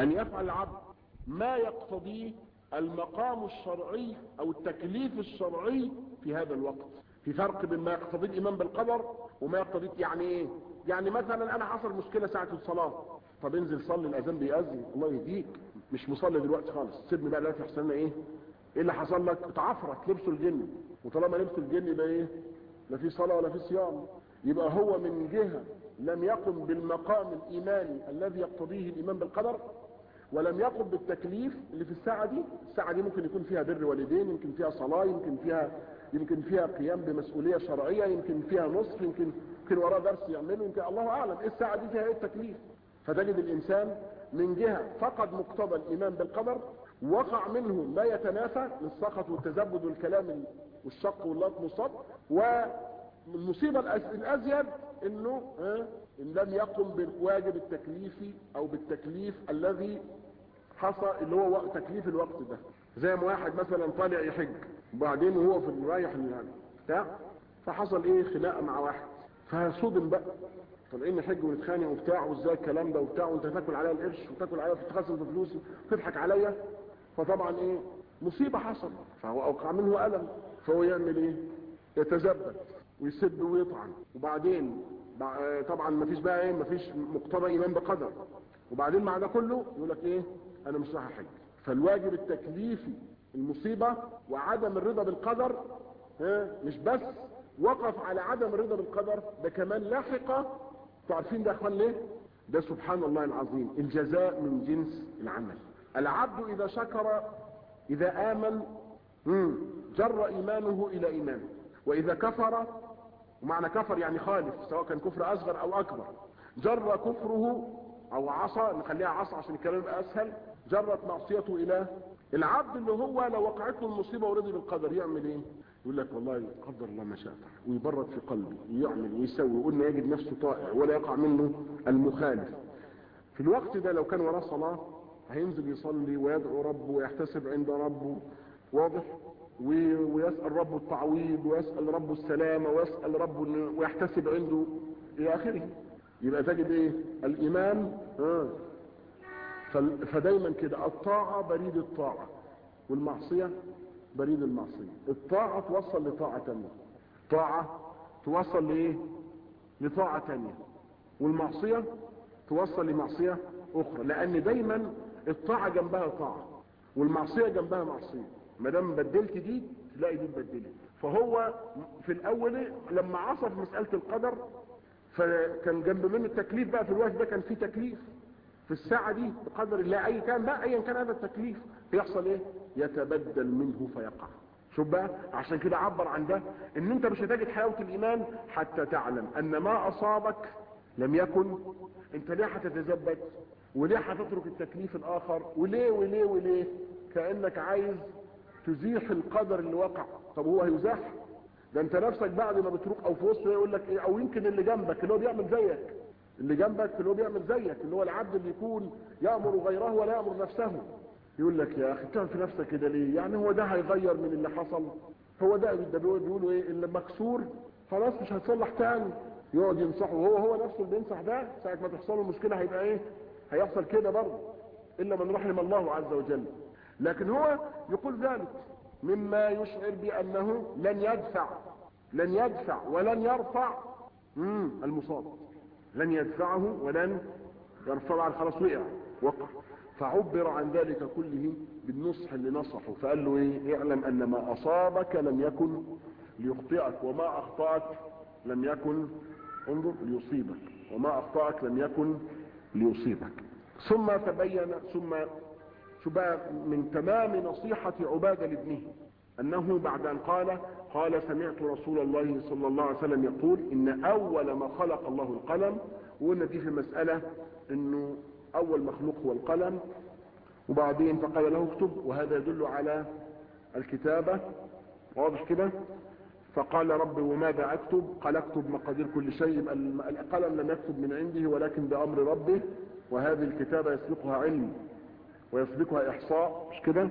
ان يفعل العبد ما يقتضيه المقام الشرعي او التكليف الشرعي في هذا الوقت في فرق بين ما يقتضيه الايمان بالقدر وما يقتضيه يعني ايه يعني مثلا انا حصل مشكله ساعه الصلاه طب انزل صلي الاذان بيأذن الله يهديك مش مصلي دلوقتي خالص سيبني بقى دلوقتي يحصل لنا ايه ايه اللي حصل لك اتعفرت لبسوا الجن وطالما لبسوا الجن يبقى ايه لا في صلاه ولا في صيام يبقى هو من جهه لم يقم بالمقام الايماني الذي يقتضيه الايمان بالقدر ولم يقم بالتكليف اللي في الساعه دي الساعه دي ممكن يكون فيها بر والدين يمكن فيها صلاه يمكن فيها يمكن فيها قيام بمسؤوليه شرعيه يمكن فيها نصف يمكن يمكن وراه درس يعمله يمكن الله اعلم ايه الساعه دي فيها ايه التكليف فتجد الانسان من جهه فقد مقتضى الايمان بالقدر وقع منه ما يتنافى للسخط والتزبد والكلام والشق واللطم والصد والمصيبه الازيد انه ها ان لم يقم بالواجب التكليفي او بالتكليف الذي حصل اللي هو تكليف الوقت ده زي ما واحد مثلا طالع يحج وبعدين وهو في رايح يعني بتاع فحصل ايه خناقه مع واحد فصدم بقى طالعين نحج ونتخانق وبتاع وازاي الكلام ده وبتاع وانت تاكل عليا القرش وتاكل عليا تتخزن في فلوسي وتضحك عليا فطبعا ايه مصيبه حصل فهو اوقع منه الم فهو يعمل ايه يتزبد ويسب ويطعن وبعدين طبعا ما فيش بقى ايه ما فيش مقتضى ايمان بقدر وبعدين مع ده كله يقول لك ايه انا مش رايح احج فالواجب التكليفي المصيبه وعدم الرضا بالقدر ها مش بس وقف على عدم الرضا بالقدر ده كمان لاحق انتوا عارفين ده يا اخوان ليه ده سبحان الله العظيم الجزاء من جنس العمل العبد اذا شكر اذا امن جر ايمانه الى ايمانه واذا كفر ومعنى كفر يعني خالف سواء كان كفر اصغر او اكبر جر كفره او عصى نخليها عصى عشان الكلام يبقى اسهل جرت معصيته الى العبد اللي هو لو وقعت له المصيبه ورضي بالقدر يعمل ايه يقول لك والله قدر الله ما شاء فعل ويبرد في قلبه ويعمل ويسوي وقلنا يجد نفسه طائع ولا يقع منه المخالف في الوقت ده لو كان وراه صلاه هينزل يصلي ويدعو ربه ويحتسب عند ربه واضح ويسأل ربه التعويض ويسأل ربه السلامة ويسأل ربه ويحتسب عنده إلى آخره يبقى تجد إيه الإيمان آه. فدايما كده الطاعة بريد الطاعة والمعصية بريد المعصية الطاعة توصل لطاعة تانية طاعة توصل لإيه لطاعة تانية والمعصية توصل لمعصية أخرى لأن دايما الطاعة جنبها طاعة والمعصية جنبها معصية ما دام بدلت دي تلاقي دي اتبدلت فهو في الاول لما عصف مساله القدر فكان جنب منه التكليف بقى في الوقت ده كان في تكليف في الساعه دي بقدر الله اي كان بقى ايا كان هذا التكليف بيحصل ايه يتبدل منه فيقع شوف بقى عشان كده عبر عن ده ان انت مش هتجد حلاوه الايمان حتى تعلم ان ما اصابك لم يكن انت ليه هتتزبد وليه هتترك التكليف الاخر وليه وليه وليه كانك عايز تزيح القدر اللي وقع طب هو هيزاح ده انت نفسك بعد ما بتروح او في وسط يقول لك ايه او يمكن اللي جنبك اللي هو بيعمل زيك اللي جنبك اللي هو بيعمل زيك اللي هو العبد اللي يكون يامر غيره ولا يامر نفسه يقول لك يا اخي بتعمل في نفسك كده ليه يعني هو ده هيغير من اللي حصل هو ده ده بيقولوا ايه اللي مكسور خلاص مش هيتصلح تاني يقعد ينصحه وهو هو نفسه اللي بينصح ده ساعه ما تحصل له مشكله هيبقى ايه هيحصل كده برضه الا من رحم الله عز وجل لكن هو يقول ذلك مما يشعر بأنه لن يدفع لن يدفع ولن يرفع المصاب لن يدفعه ولن يرفعه خلاص وقع وقع فعبر عن ذلك كله بالنصح اللي نصحه فقال له ايه اعلم ان ما اصابك لم يكن ليخطئك وما اخطأك لم يكن انظر ليصيبك وما اخطأك لم يكن ليصيبك ثم تبين ثم شو بقى من تمام نصيحة عبادة لابنه انه بعد ان قال قال سمعت رسول الله صلى الله عليه وسلم يقول ان اول ما خلق الله القلم وقلنا دي في مسألة انه اول مخلوق هو القلم وبعدين فقال له اكتب وهذا يدل على الكتابة واضح كده فقال رب وماذا اكتب قال اكتب مقادير كل شيء يبقى القلم لم يكتب من عنده ولكن بامر ربه وهذه الكتابة يسبقها علم ويسبقها احصاء مش كده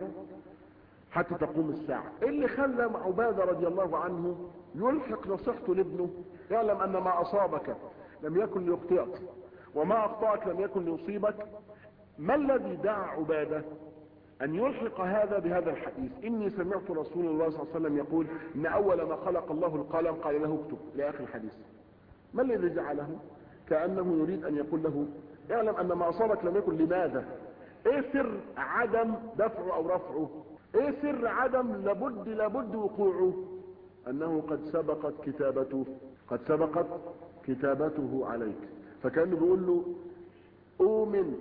حتى تقوم الساعة إيه اللي خلى عبادة رضي الله عنه يلحق نصيحته لابنه يعلم ان ما اصابك لم يكن ليخطئك وما اخطأك لم يكن ليصيبك ما الذي دعا عبادة ان يلحق هذا بهذا الحديث اني سمعت رسول الله صلى الله عليه وسلم يقول ان اول ما خلق الله القلم قال له اكتب الى اخر الحديث ما الذي جعله كأنه يريد ان يقول له اعلم ان ما اصابك لم يكن لماذا ايه سر عدم دفعه او رفعه ايه سر عدم لابد لابد وقوعه انه قد سبقت كتابته قد سبقت كتابته عليك فكانه بيقول له اؤمن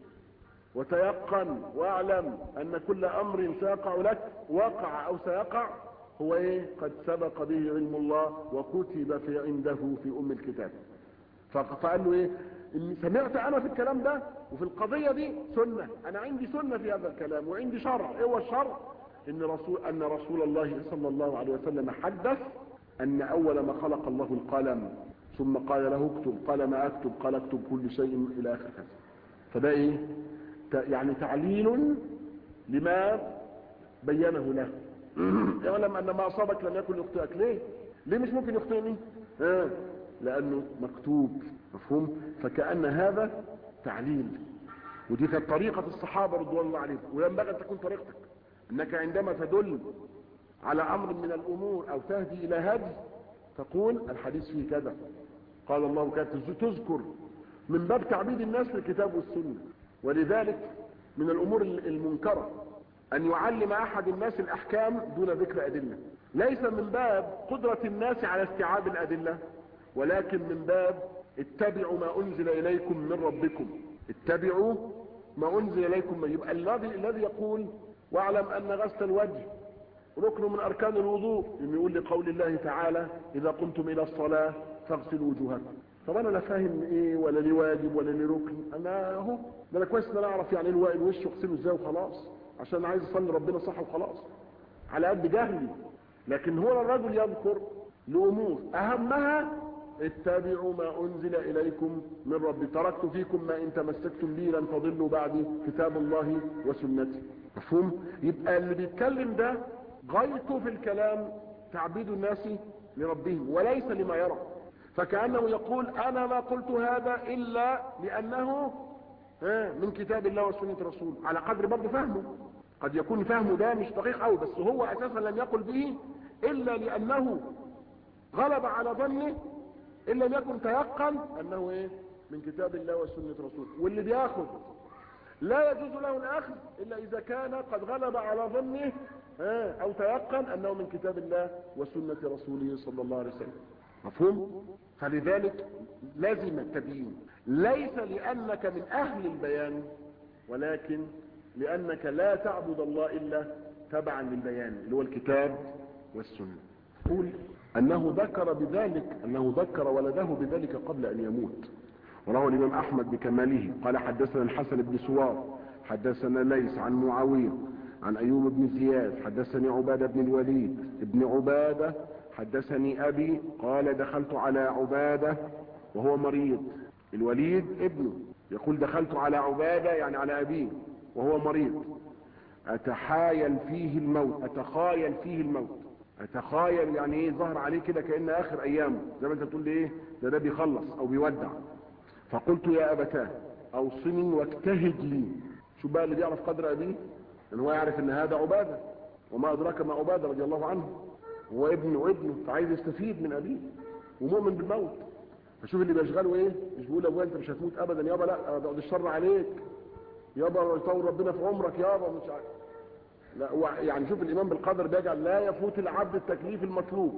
وتيقن واعلم ان كل امر سيقع لك وقع او سيقع هو ايه قد سبق به علم الله وكتب في عنده في ام الكتاب فقال له ايه إن سمعت انا في الكلام ده وفي القضية دي سنة انا عندي سنة في هذا الكلام وعندي شرع ايه هو الشرع ان رسول ان رسول الله صلى الله عليه وسلم حدث ان اول ما خلق الله القلم ثم قال له اكتب قال ما اكتب قال اكتب كل شيء الى اخر كذا فده ايه يعني تعليل لما بينه له يعلم ان ما اصابك لم يكن يخطئك ليه ليه مش ممكن يخطئني آه. لانه مكتوب مفهوم فكأن هذا تعليل ودي كانت طريقة الصحابة رضوان الله عليهم وينبغي ان تكون طريقتك انك عندما تدل على امر من الامور او تهدي الى هدي تقول الحديث فيه كذا قال الله كذا تذكر من باب تعبيد الناس للكتاب والسنة ولذلك من الامور المنكرة ان يعلم احد الناس الاحكام دون ذكر ادلة ليس من باب قدرة الناس على استيعاب الادلة ولكن من باب اتبعوا ما انزل اليكم من ربكم اتبعوا ما انزل اليكم يبقى الذي الذي يقول واعلم ان غسل الوجه ركن من اركان الوضوء يقول لقول الله تعالى اذا قمتم الى الصلاة فاغسلوا وجوهكم طب انا لا فاهم ايه ولا لي واجب ولا لي ركن انا اهو ده انا كويس ان انا اعرف يعني ايه الوش اغسله ازاي وخلاص عشان انا عايز اصلي ربنا صح وخلاص على قد جهلي لكن هو الرجل يذكر لامور اهمها اتبعوا ما انزل اليكم من ربي تركت فيكم ما ان تمسكتم به لن تضلوا بعدي كتاب الله وسنتي مفهوم يبقى اللي بيتكلم ده غايته في الكلام تعبيد الناس لربهم وليس لما يرى فكأنه يقول انا ما قلت هذا الا لانه من كتاب الله وسنة رسول على قدر برضه فهمه قد يكون فهمه ده مش دقيق قوي بس هو اساسا لم يقل به الا لانه غلب على ظنه ان لم يكن تيقن انه ايه من كتاب الله وسنة رسول واللي بياخذ لا يجوز له الاخذ الا اذا كان قد غلب على ظنه او تيقن انه من كتاب الله وسنة رسوله صلى الله عليه وسلم مفهوم فلذلك لازم التبيين ليس لانك من اهل البيان ولكن لانك لا تعبد الله الا تبعا للبيان اللي هو الكتاب والسنة قول انه ذكر بذلك انه ذكر ولده بذلك قبل ان يموت وروى الامام احمد بكماله قال حدثنا الحسن بن سوار حدثنا ليس عن معاوية عن ايوب بن زياد حدثني عبادة بن الوليد ابن عبادة حدثني ابي قال دخلت على عبادة وهو مريض الوليد ابنه يقول دخلت على عبادة يعني على ابيه وهو مريض اتحايل فيه الموت اتخايل فيه الموت اتخايل يعني ايه ظهر عليه كده كأن اخر ايامه زي ما انت بتقول لي ايه ده ده بيخلص او بيودع فقلت يا ابتاه اوصني واجتهد لي شو بقى اللي بيعرف قدر ابيه ان هو يعرف ان هذا عبادة وما ادراك ما عبادة رضي الله عنه هو ابنه وابنه فعايز يستفيد من ابيه ومؤمن بالموت فشوف اللي بيشغله ايه مش بيقول ابويا انت مش هتموت ابدا يابا لا بعد الشر عليك يابا يطول ربنا في عمرك يابا مش عارف لا هو يعني شوف الإمام بالقدر بيجعل لا يفوت العبد التكليف المطلوب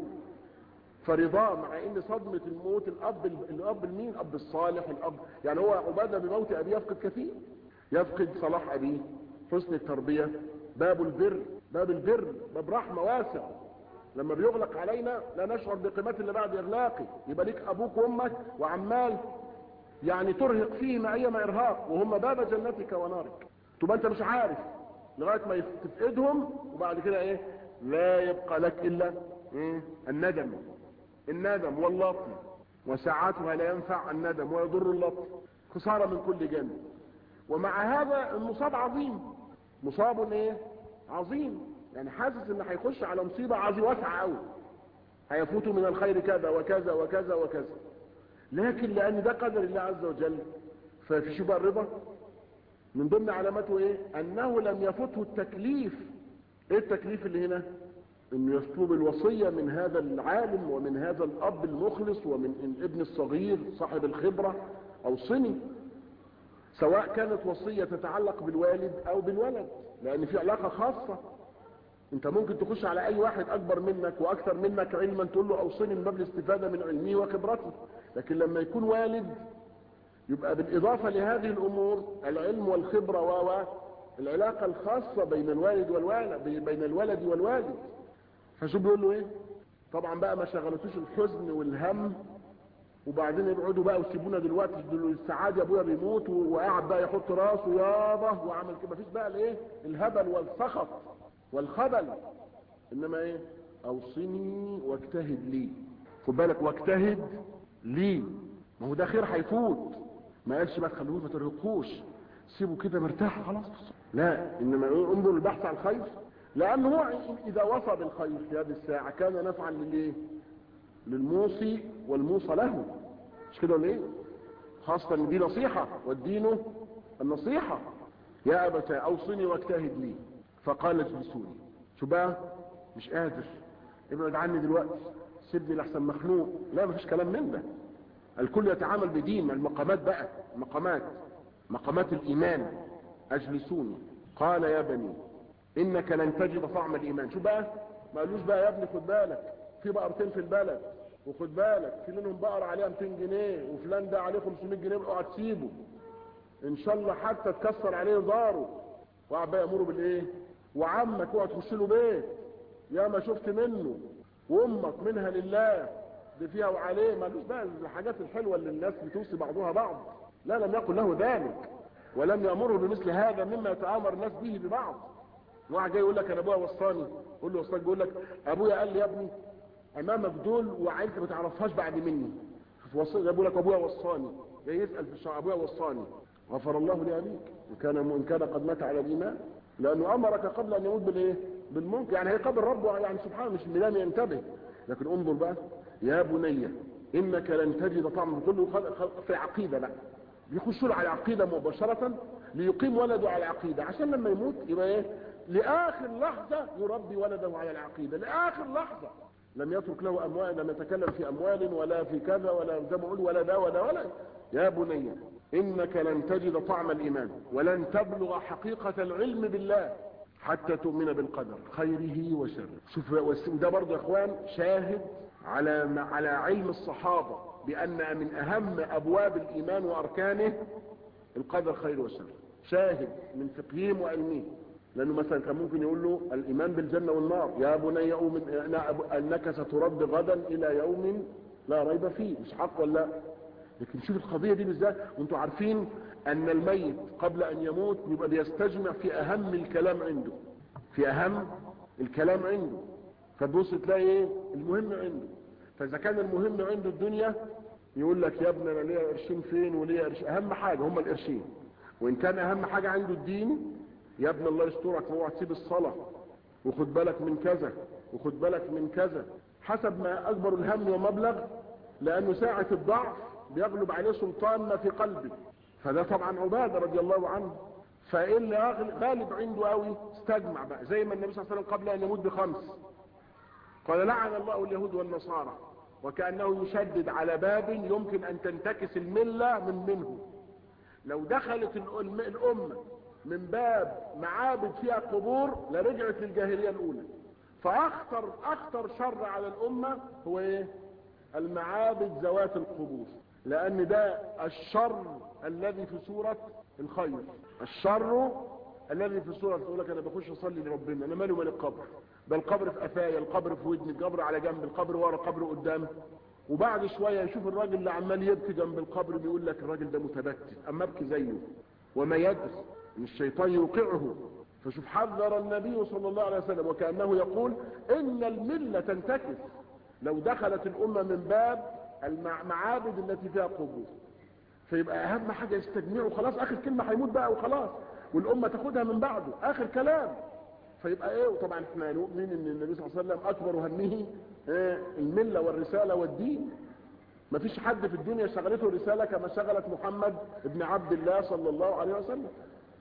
فرضاه مع ان صدمة الموت الاب الاب المين الاب الصالح الاب يعني هو عبادة بموت ابيه يفقد كثير يفقد صلاح ابيه حسن التربية باب البر باب البر باب رحمة واسع لما بيغلق علينا لا نشعر بقيمته الا بعد اغلاقه يبقى ليك ابوك وامك وعمال يعني ترهق فيهم ايما ارهاق وهم باب جنتك ونارك تبقى انت مش عارف لغاية ما تفقدهم وبعد كده ايه لا يبقى لك الا إيه؟ الندم الندم واللطم وساعاتها لا ينفع الندم ويضر اللطم خسارة من كل جانب ومع هذا المصاب عظيم مصاب ايه عظيم يعني حاسس ان هيخش على مصيبة عظيمة واسعة قوي هيفوت من الخير كذا وكذا وكذا وكذا لكن لان ده قدر الله عز وجل ففي شو بقى الرضا من ضمن علاماته ايه انه لم يفته التكليف ايه التكليف اللي هنا انه يطلب الوصية من هذا العالم ومن هذا الاب المخلص ومن الابن الصغير صاحب الخبرة اوصني سواء كانت وصية تتعلق بالوالد او بالولد لان في علاقة خاصة انت ممكن تخش على اي واحد اكبر منك واكثر منك علما تقول له اوصني من باب الاستفادة من علمه وخبرته لكن لما يكون والد يبقى بالاضافة لهذه الامور العلم والخبرة و العلاقة الخاصة بين الوالد والوالد بين الولد والوالد فشو بيقول له ايه طبعا بقى ما شغلتوش الحزن والهم وبعدين يقعدوا بقى ويسيبونا دلوقتي السعاده ابويا بيموت وقاعد بقى يحط راسه يابا وعمل كده مفيش بقى الايه الهبل والسخط والخبل انما ايه اوصني واجتهد لي خد بالك واجتهد لي ما هو ده خير هيفوت ما قالش ما تخلوه ما ترهقوش سيبه كده مرتاح خلاص لا انما انظر البحث عن الخير لانه هو اذا وصى بالخير في هذه الساعه كان نفعا للايه للموصي والموصى له مش كده ولا ايه خاصة ان دي نصيحة والدين النصيحة يا ابت اوصني واجتهد لي فقال اجلسوني شو بقى مش قادر ابعد عني دلوقتي سيبني لحسن مخنوق لا مفيش كلام من ده الكل يتعامل بدين المقامات بقى المقامات مقامات الايمان اجلسوني قال يا بني انك لن تجد طعم الايمان شو بقى ما قالوش بقى يا ابني خد بالك في بقرتين في البلد وخد بالك في منهم بقرة عليها 200 جنيه وفلان ده عليه 500 جنيه اوعى تسيبه ان شاء الله حتى تكسر عليه داره وقعد بقى يامره بالايه وعمك اوعى تخش له بيت يا ما شفت منه وامك منها لله دي فيها وعليه مالوش بقى الحاجات الحلوه اللي الناس بتوصي بعضها بعض لا لم يقل له ذلك ولم يامره بمثل هذا مما يتآمر الناس به ببعض واحد جاي يقول لك انا ابويا وصاني قول له وصاك بيقول لك ابويا قال لي يا ابني امامك دول وعيلتي ما تعرفهاش بعد مني بيقول لك ابويا وصاني جاي يسال في الشرع ابويا وصاني غفر الله لابيك ان كان ان كان قد مات على الايمان لانه امرك قبل ان يموت بالايه بالمنكر يعني هيقابل ربه يعني سبحانه مش لم ينتبه لكن انظر بقى يا بني انك لن تجد طعم كله في عقيده بقى بيخشوا له على عقيده مباشره ليقيم ولده على عقيده عشان لما يموت يبقى ايه لاخر لحظه يربي ولده على العقيده لاخر لحظه لم يترك له اموال لم يتكلم في اموال ولا في كذا ولا زي ما اقول ولا ده ولا ولا يا بني انك لن تجد طعم الايمان ولن تبلغ حقيقه العلم بالله حتى تؤمن بالقدر خيره وشره شوف وده برضه يا اخوان شاهد على على علم الصحابه بان من اهم ابواب الايمان واركانه القدر خير وشر شاهد من فقههم وعلمهم لانه مثلا كان ممكن يقول له الايمان بالجنه والنار يا بني اؤمن انك سترد غدا الى يوم لا ريب فيه مش حق ولا لا لكن شوف القضيه دي بالذات وانتم عارفين ان الميت قبل ان يموت يبقى بيستجمع في اهم الكلام عنده في اهم الكلام عنده فتبص تلاقي ايه المهم عنده فاذا كان المهم عنده الدنيا يقول لك يا ابني انا ليا قرشين فين وليا قرشين اهم حاجه هم القرشين وان كان اهم حاجه عنده الدين يا ابن الله يسترك اوعى تسيب الصلاه وخد بالك من كذا وخد بالك من كذا حسب ما اكبر الهم ومبلغ لانه ساعه الضعف بيغلب عليه سلطان ما في قلبه فده طبعا عباده رضي الله عنه فايه اللي غالب عنده قوي استجمع بقى زي ما النبي صلى الله عليه وسلم قبل ان يموت بخمس قال لعن الله اليهود والنصارى وكانه يشدد على باب يمكن ان تنتكس المله من منه لو دخلت الامه من باب معابد فيها قبور لرجعت للجاهليه الاولى فاخطر اخطر شر على الامه هو ايه المعابد ذوات القبور لان ده الشر الذي في سوره الخير الشر الذي في سوره تقول لك انا بخش اصلي لربنا انا مالي ومال القبر ده القبر في قفايا القبر في ودني القبر على جنب القبر ورا القبر قدام وبعد شويه يشوف الراجل اللي عمال يبكي جنب القبر بيقول لك الراجل ده متبكي اما ابكي زيه وما يدري ان الشيطان يوقعه فشوف حذر النبي صلى الله عليه وسلم وكانه يقول ان المله تنتكس لو دخلت الامه من باب المعابد التي فيها قبور فيبقى اهم حاجه يستجمعوا خلاص اخر كلمه هيموت بقى وخلاص والامه تاخدها من بعده اخر كلام فيبقى ايه وطبعا احنا نؤمن ان النبي صلى الله عليه وسلم اكبر همه إيه المله والرساله والدين ما فيش حد في الدنيا شغلته رساله كما شغلت محمد ابن عبد الله صلى الله عليه وسلم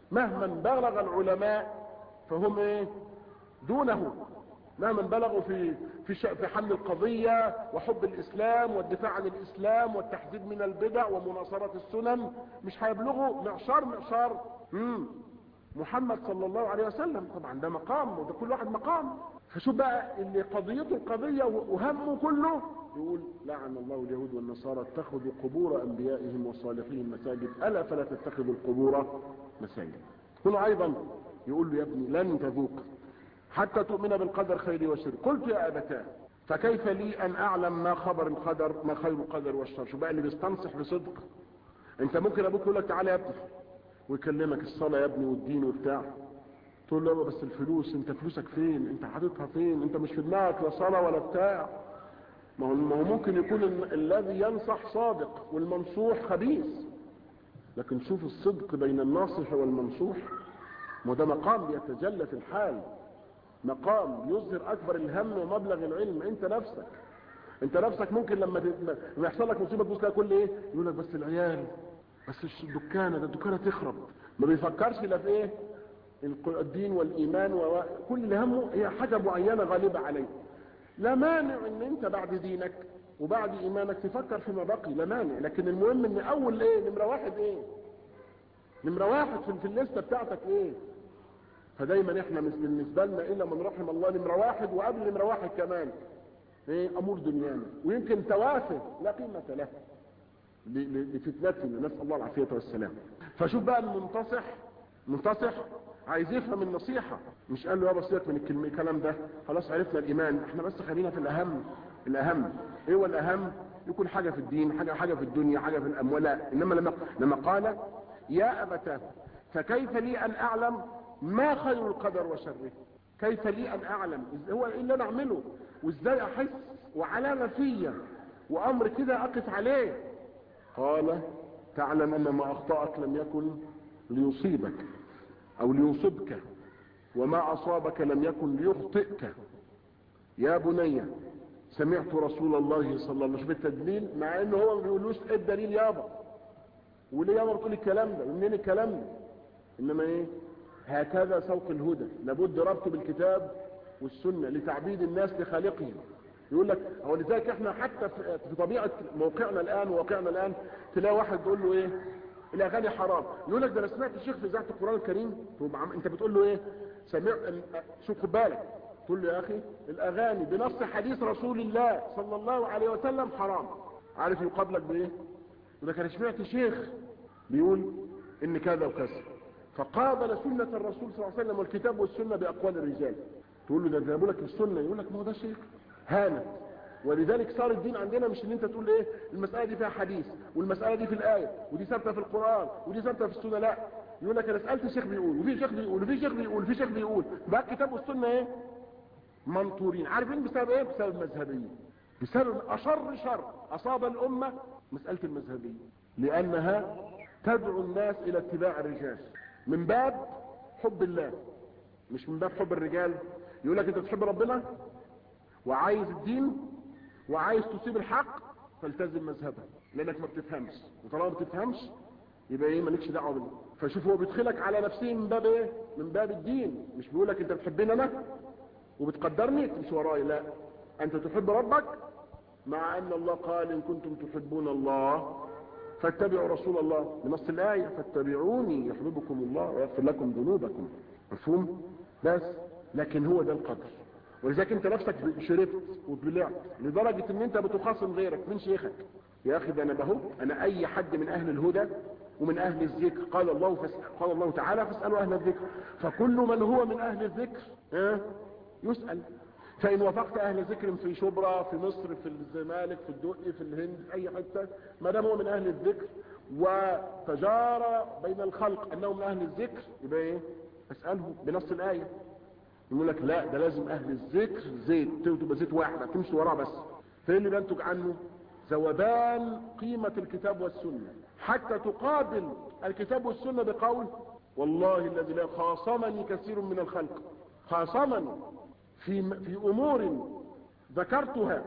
مهما بلغ العلماء فهم ايه دونه مهما بلغوا في في في حل القضيه وحب الاسلام والدفاع عن الاسلام والتحذير من البدع ومناصره السنن مش هيبلغوا معشار معشار مم. محمد صلى الله عليه وسلم طبعا ده مقام وده كل واحد مقام فشوف بقى اللي قضيته القضيه وهمه كله يقول لعن الله اليهود والنصارى اتخذوا قبور انبيائهم وصالحين مساجد الا فلا تتخذوا القبور مساجد هنا ايضا يقول له يا ابني لن تذوق حتى تؤمن بالقدر خير وشر قلت يا ابتاه فكيف لي ان اعلم ما خبر القدر ما خير القدر والشر شو بقى اللي بيستنصح بصدق انت ممكن ابوك يقول لك تعالى يا ابني ويكلمك الصلاه يا ابني والدين وبتاع تقول له بس الفلوس انت فلوسك فين انت حاططها فين انت مش في دماغك لا صلاه ولا بتاع ما هو ما هو ممكن يكون الذي ينصح صادق والمنصوح خبيث لكن شوف الصدق بين الناصح والمنصوح ما ده مقام يتجلى في الحال مقام يظهر اكبر الهم ومبلغ العلم انت نفسك انت نفسك ممكن لما لما يحصل لك مصيبه تبص كل ايه يقول لك بس العيال بس الدكانه ده الدكانه تخرب ما بيفكرش لا في ايه الدين والايمان وكل اللي همه هي حاجه معينه غالبه عليه لا مانع ان انت بعد دينك وبعد ايمانك تفكر فيما بقي لا مانع لكن المهم ان اول ايه نمره واحد ايه نمره واحد في, في الليسته بتاعتك ايه فدايما احنا مش بالنسبه لنا الا من رحم الله نمره واحد وقبل نمره واحد كمان ايه امور دنيانا ويمكن توافه لا قيمه له لفتنتنا نسال الله العافيه والسلام فشوف بقى المنتصح منتصح عايز يفهم النصيحة مش قال له يا بسيط من الكلمة الكلام ده خلاص عرفنا الإيمان احنا بس خلينا في الأهم الأهم ايه هو الأهم يكون حاجة في الدين حاجة حاجة في الدنيا حاجة في الأموال لا إنما لما لما قال يا أبتاه فكيف لي أن أعلم ما خير القدر وشره كيف لي أن أعلم هو إيه اللي أنا أعمله وإزاي أحس وعلامة فيا وأمر كده أقف عليه قال تعلم أن ما أخطأك لم يكن ليصيبك او ليصبك وما اصابك لم يكن ليخطئك يا بني سمعت رسول الله صلى الله عليه وسلم بالتدليل مع انه هو ما بيقولوش ايه الدليل يابا وليه يابا بتقول الكلام ده ومنين الكلام ده انما ايه هكذا سوق الهدى لابد ربطه بالكتاب والسنه لتعبيد الناس لخالقهم يقول لك هو لذلك احنا حتى في طبيعه موقعنا الان وواقعنا الان تلاقي واحد تقول له ايه الاغاني حرام يقول لك ده انا سمعت الشيخ في اذاعه القران الكريم انت بتقول له ايه سمع شوف خد بالك تقول له يا اخي الاغاني بنص حديث رسول الله صلى الله عليه وسلم حرام عارف يقابلك بايه يقول لك انا سمعت شيخ بيقول ان كذا وكذا فقابل سنة الرسول صلى الله عليه وسلم والكتاب والسنة بأقوال الرجال تقول له ده جابوا لك السنة يقول لك ما هو ده شيخ هانت ولذلك صار الدين عندنا مش ان انت تقول ايه المسألة دي فيها حديث والمسألة دي في الآية ودي ثابتة في القرآن ودي ثابتة في السنة لا يقول لك انا سألت شيخ بيقول وفي شيخ بيقول وفي شيخ بيقول وفي شيخ بيقول بقى الكتاب والسنة ايه منطورين عارفين بسبب ايه بسبب المذهبية بسبب اشر شر اصاب الامة مسألة المذهبية لانها تدعو الناس الى اتباع الرجال من باب حب الله مش من باب حب الرجال يقول لك انت بتحب ربنا وعايز الدين وعايز تصيب الحق فالتزم مذهبها لانك ما بتفهمش وطالما ما بتفهمش يبقى ايه مالكش دعوه بالله فشوف هو بيدخلك على نفسه من باب ايه من باب الدين مش بيقول لك انت بتحبني انا وبتقدرني مش وراي لا انت تحب ربك مع ان الله قال ان كنتم تحبون الله فاتبعوا رسول الله بنص الايه فاتبعوني يحببكم الله ويغفر لكم ذنوبكم مفهوم بس لكن هو ده القدر ولذلك انت نفسك شربت وطلعت لدرجة ان انت بتخاصم غيرك من شيخك يا اخي ده انا بهو انا اي حد من اهل الهدى ومن اهل الذكر قال الله فاسأل قال الله تعالى فاسألوا اهل الذكر فكل من هو من اهل الذكر اه يسأل فان وافقت اهل ذكر في شبرا في مصر في الزمالك في الدقي في الهند في اي حتة ما دام هو من اهل الذكر وتجارى بين الخلق انه من اهل الذكر يبقى ايه اسأله بنص الايه يقول لك لا ده لازم اهل الذكر زيت تبقى زيت واحد تمشي وراه بس فايه اللي بينتج عنه ذوبان قيمة الكتاب والسنة حتى تقابل الكتاب والسنة بقول والله الذي لا خاصمني كثير من الخلق خاصمني في في امور ذكرتها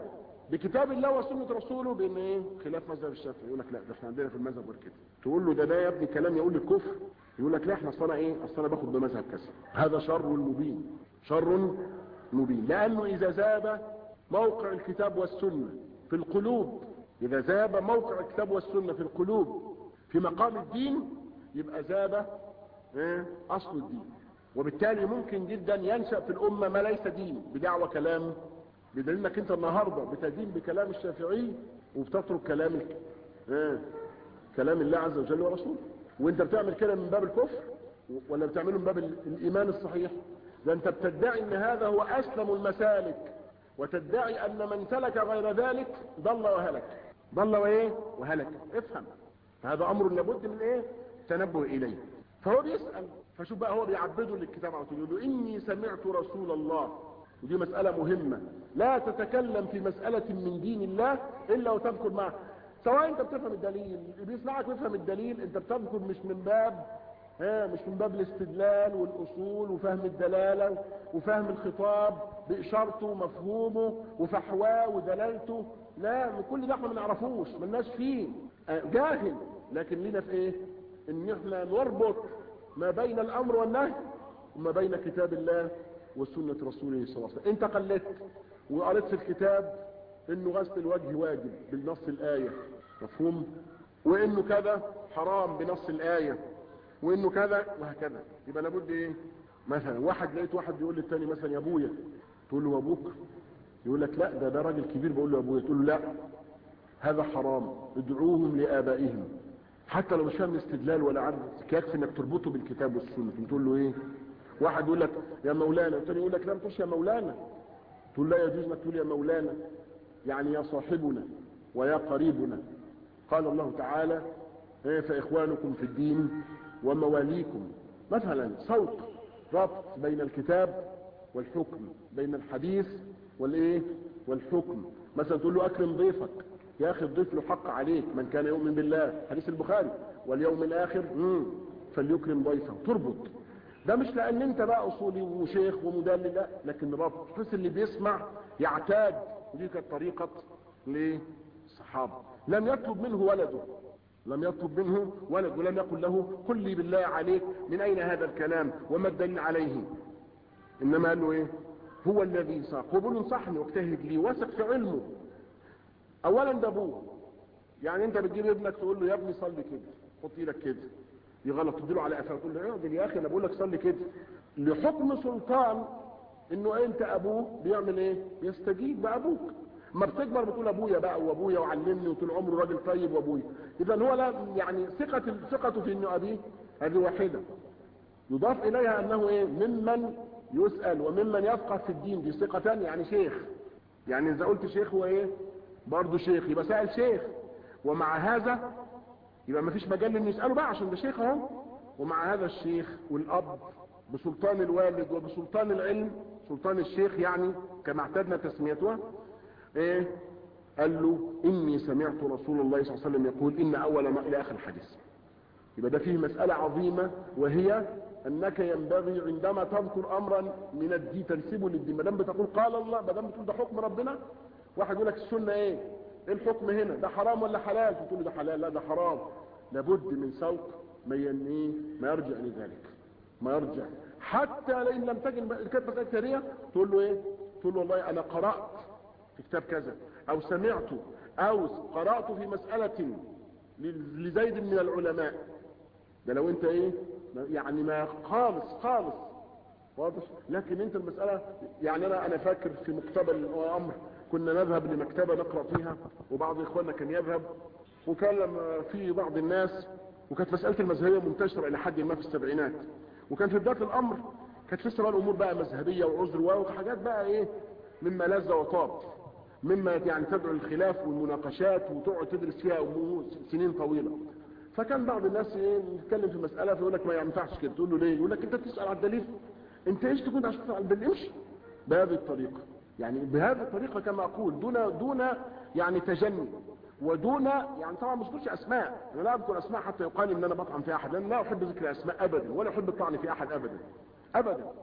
بكتاب الله وسنة رسوله بان ايه خلاف مذهب الشافعي يقول لك لا ده احنا عندنا في المذهب غير كده تقول له ده ده يا ابني كلام يقول الكفر يقول لك لا احنا اصل انا ايه اصل انا باخد بمذهب كذا هذا شر مبين شر مبين لانه اذا زاد موقع الكتاب والسنة في القلوب اذا زاد موقع الكتاب والسنة في القلوب في مقام الدين يبقى زاد ايه اصل الدين وبالتالي ممكن جدا ينشأ في الامة ما ليس دين بدعوى كلام بدليل انك انت النهاردة بتدين بكلام الشافعي وبتترك كلام ال... ايه كلام الله عز وجل ورسوله وانت بتعمل كده من باب الكفر ولا بتعمله من باب الايمان الصحيح ده انت بتدعي ان هذا هو اسلم المسالك وتدعي ان من سلك غير ذلك ضل وهلك ضل وايه وهلك افهم هذا امر لابد من ايه تنبه اليه فهو بيسأل فشوف بقى هو بيعبده للكتاب على طول يقول له اني سمعت رسول الله ودي مسألة مهمة لا تتكلم في مسألة من دين الله الا وتذكر معه سواء انت بتفهم الدليل اللي بيسمعك ويفهم الدليل انت بتذكر مش من باب ها مش من باب الاستدلال والاصول وفهم الدلالة وفهم الخطاب باشارته ومفهومه وفحواه ودلالته لا كل ده احنا ما نعرفوش ملناش فيه جاهل لكن لنا في ايه ان احنا نربط ما بين الامر والنهي وما بين كتاب الله وسنة رسوله صلى الله عليه وسلم انت قلت وقريت في الكتاب انه غسل الوجه واجب بالنص الاية مفهوم وانه كذا حرام بنص الاية وانه كذا وهكذا يبقى لابد ايه مثلا واحد لقيت واحد بيقول للتاني مثلا يا ابويا تقول له ابوك يقول لك لا ده ده راجل كبير بقول له يا ابويا تقول له لا هذا حرام ادعوهم لابائهم حتى لو مش فاهم استدلال ولا عارف يكفي انك تربطه بالكتاب والسنه تقول له ايه واحد يقول لك يا مولانا الثاني يقول لك لا ما تقولش يا مولانا تقول لا يجوز انك تقول يا مولانا يعني يا صاحبنا ويا قريبنا قال الله تعالى ايه فاخوانكم في الدين ومواليكم مثلا صوت ربط بين الكتاب والحكم بين الحديث والايه والحكم مثلا تقول له اكرم ضيفك يا اخي الضيف له حق عليك من كان يؤمن بالله حديث البخاري واليوم الاخر مم. فليكرم ضيفه تربط ده مش لان انت بقى اصولي وشيخ ومدلل لا لكن ربط بحيث اللي بيسمع يعتاد ودي كانت طريقه للصحابه لم يطلب منه ولده لم يطلب منه ولد ولم يقل له قل لي بالله عليك من اين هذا الكلام وما الدليل عليه انما قال له ايه هو الذي ساق وبقول صحني واجتهد لي واثق في علمه اولا ده ابوه يعني انت بتجيب ابنك تقول له يا ابني صلي كده حط ايدك كده يغلط تديله على قفاه تقول له اعدل يا اخي انا بقول لك صلي كده لحكم سلطان انه انت ابوه بيعمل ايه بيستجيب بابوك ما بتكبر بتقول ابويا بقى وابويا وعلمني وطول عمره راجل طيب وابويا اذا هو لا يعني ثقه ثقته في انه ابيه هذه واحده يضاف اليها انه ايه ممن يسال وممن يفقه في الدين دي ثقه ثانيه يعني شيخ يعني اذا قلت شيخ هو ايه برضه شيخ يبقى سأل شيخ ومع هذا يبقى ما فيش مجال انه يسأله بقى عشان ده شيخ اهو ومع هذا الشيخ والاب بسلطان الوالد وبسلطان العلم سلطان الشيخ يعني كما اعتدنا تسميتها ايه قال له اني سمعت رسول الله صلى الله عليه وسلم يقول ان اول ما الى اخر الحديث يبقى ده فيه مسألة عظيمة وهي انك ينبغي عندما تذكر امرا من الدين تنسبه للدين ما دام بتقول قال الله ما دام بتقول ده حكم ربنا واحد يقول لك السنه ايه ايه الحكم هنا ده حرام ولا حلال تقول له ده حلال لا ده حرام لابد من سوق ما ايه ما يرجع لذلك ما يرجع حتى لان لم تجد كتاب مساله شريعه تقول له ايه تقول له والله انا قرات في كتاب كذا او سمعت او قرات في مساله لزيد من العلماء ده لو انت ايه يعني ما خالص خالص واضح لكن انت المساله يعني انا انا فاكر في مقتبل الامر كنا نذهب لمكتبة نقرأ فيها وبعض إخواننا كان يذهب وكان لما في بعض الناس وكانت مسألة المذهبية منتشرة إلى حد ما في السبعينات وكان في بداية الأمر كانت لسه بقى الأمور بقى مذهبية وعذر وحاجات بقى إيه مما لذ وطاب مما يعني تدعو الخلاف والمناقشات وتقعد تدرس فيها سنين طويلة فكان بعض الناس ايه نتكلم في مسألة فيقول لك ما ينفعش كده تقول له ليه يقول لك انت تسأل على الدليل انت ايش تكون عشان تسأل على الدليل امشي بهذه الطريقة يعني بهذه الطريقة كما أقول دون دون يعني تجني ودون يعني طبعا ما اذكرش اسماء انا لا اذكر اسماء حتى يقال ان انا بطعن في احد لان لا احب ذكر اسماء ابدا ولا احب الطعن في احد ابدا ابدا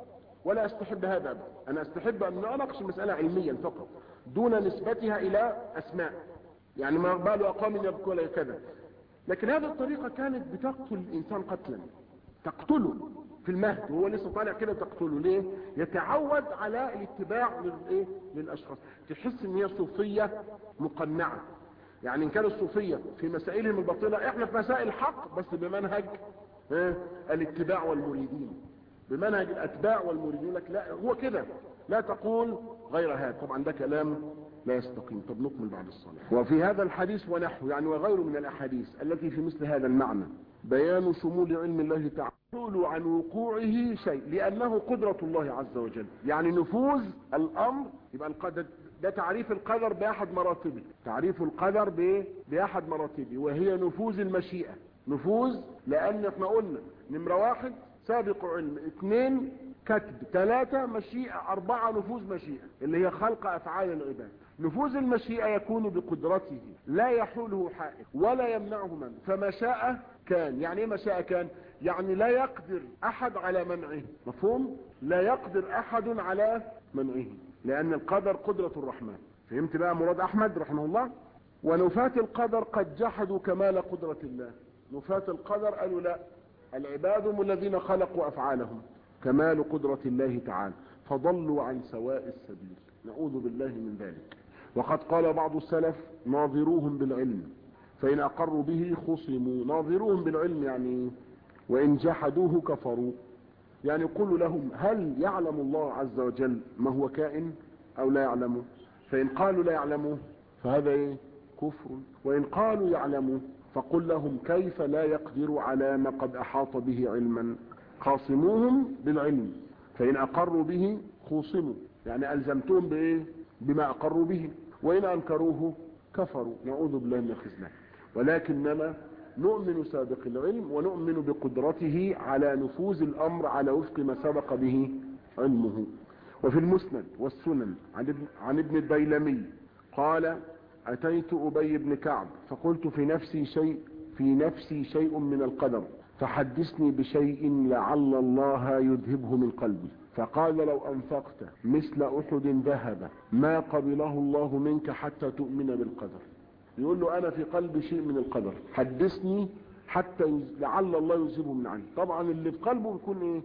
ولا استحب هذا أبدا أنا استحب أن أناقش المسألة علميا فقط دون نسبتها إلى أسماء يعني ما بال أقام يبكوا ولا كذا لكن هذه الطريقة كانت بتقتل الإنسان قتلا تقتله في المهد وهو لسه طالع كده تقتله ليه يتعود على الاتباع للايه للاشخاص تحس ان هي صوفيه مقنعه يعني ان كانوا الصوفيه في مسائلهم الباطله احنا في مسائل حق بس بمنهج اه الاتباع والمريدين بمنهج الاتباع والمريدين لك لا هو كده لا تقول غير هذا طبعا ده كلام لا يستقيم طب نكمل بعد الصلاه وفي هذا الحديث ونحو يعني وغيره من الاحاديث التي في مثل هذا المعنى بيان شمول علم الله تعالى يقول عن وقوعه شيء لأنه قدرة الله عز وجل يعني نفوذ الأمر يبقى القدر ده تعريف القدر بأحد مراتبه تعريف القدر بأحد مراتبه وهي نفوذ المشيئة نفوذ لأن احنا قلنا نمرة واحد سابق علم اثنين كتب ثلاثة مشيئة أربعة نفوذ مشيئة اللي هي خلق أفعال العباد نفوذ المشيئة يكون بقدرته لا يحوله حائل ولا يمنعه من فما شاء كان يعني ايه ما شاء كان يعني لا يقدر احد على منعه مفهوم لا يقدر احد على منعه لان القدر قدرة الرحمن فهمت بقى مراد احمد رحمه الله ونفاة القدر قد جحدوا كمال قدرة الله نفاة القدر قالوا لا العباد هم الذين خلقوا افعالهم كمال قدرة الله تعالى فضلوا عن سواء السبيل نعوذ بالله من ذلك وقد قال بعض السلف ناظروهم بالعلم فإن أقروا به خصموا ناظروهم بالعلم يعني وإن جحدوه كفروا يعني قولوا لهم هل يعلم الله عز وجل ما هو كائن أو لا يعلمه فإن قالوا لا يعلمه فهذا إيه؟ كفر وإن قالوا يعلمه فقل لهم كيف لا يقدر على ما قد أحاط به علما خاصموهم بالعلم فإن أقروا به خصموا يعني ألزمتهم بإيه بما أقروا به وإن أنكروه كفروا نعوذ بالله من الخزلان ولكننا نؤمن سابق العلم ونؤمن بقدرته على نفوذ الأمر على وفق ما سبق به علمه وفي المسند والسنن عن ابن, عن ابن الديلمي قال أتيت أبي بن كعب فقلت في نفسي شيء في نفسي شيء من القدر فحدثني بشيء لعل الله يذهبه من قلبي فقال لو أنفقت مثل أحد ذهب ما قبله الله منك حتى تؤمن بالقدر يقول له أنا في قلبي شيء من القدر حدثني حتى يز... لعل الله يذهبه من عني طبعا اللي في قلبه بيكون ايه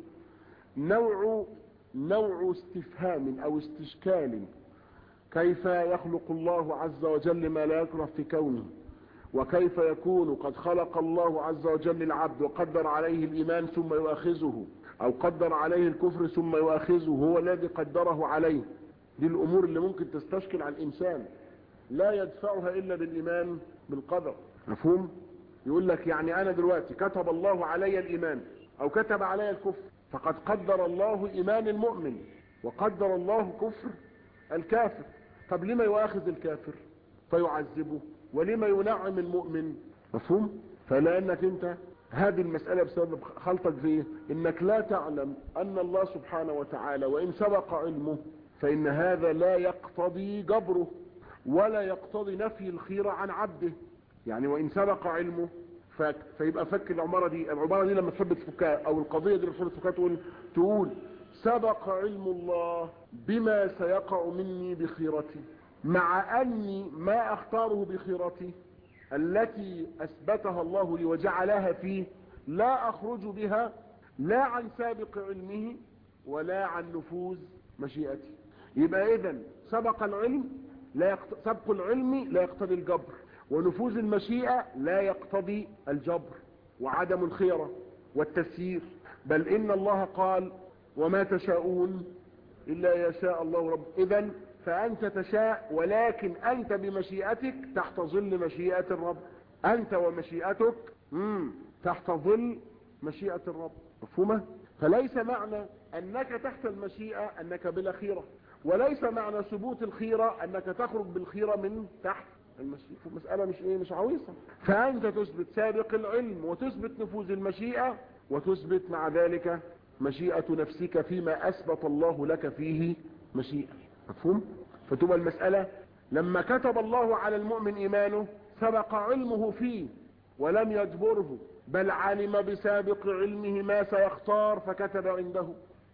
نوع نوع استفهام او استشكال كيف يخلق الله عز وجل ما لا يكره في كونه وكيف يكون قد خلق الله عز وجل العبد وقدر عليه الإيمان ثم يؤاخذه أو قدر عليه الكفر ثم يؤاخذه هو الذي قدره عليه دي الأمور اللي ممكن تستشكل على الإنسان لا يدفعها إلا بالإيمان بالقدر مفهوم يقول لك يعني أنا دلوقتي كتب الله علي الإيمان أو كتب علي الكفر فقد قدر الله إيمان المؤمن وقدر الله كفر الكافر طب لما يؤاخذ الكافر فيعذبه ولما ينعم المؤمن مفهوم فلانك انت هذه المسألة بسبب خلطك فيه انك لا تعلم ان الله سبحانه وتعالى وان سبق علمه فان هذا لا يقتضي جبره ولا يقتضي نفي الخيرة عن عبده يعني وان سبق علمه فك فيبقى فك العمارة دي العمارة دي لما تحب تفكها او القضية دي لما تحب تفكها تقول تقول سبق علم الله بما سيقع مني بخيرتي مع أني ما أختاره بخيرتي التي أثبتها الله لي وجعلها فيه لا أخرج بها لا عن سابق علمه ولا عن نفوذ مشيئتي يبقى إذا سبق العلم لا يقت... سبق العلم لا يقتضي الجبر ونفوذ المشيئة لا يقتضي الجبر وعدم الخيرة والتسيير بل إن الله قال وما تشاءون إلا يشاء الله رب إذا فأنت تشاء ولكن أنت بمشيئتك تحت ظل مشيئة الرب أنت ومشيئتك مم. تحت ظل مشيئة الرب مفهومة فليس معنى أنك تحت المشيئة أنك بلا خيرة وليس معنى ثبوت الخيرة أنك تخرج بالخيرة من تحت المشيئة مسألة مش إيه مش عويصة فأنت تثبت سابق العلم وتثبت نفوذ المشيئة وتثبت مع ذلك مشيئة نفسك فيما أثبت الله لك فيه مشيئة مفهوم فتبقى المسألة لما كتب الله على المؤمن إيمانه سبق علمه فيه ولم يجبره بل علم بسابق علمه ما سيختار فكتب عنده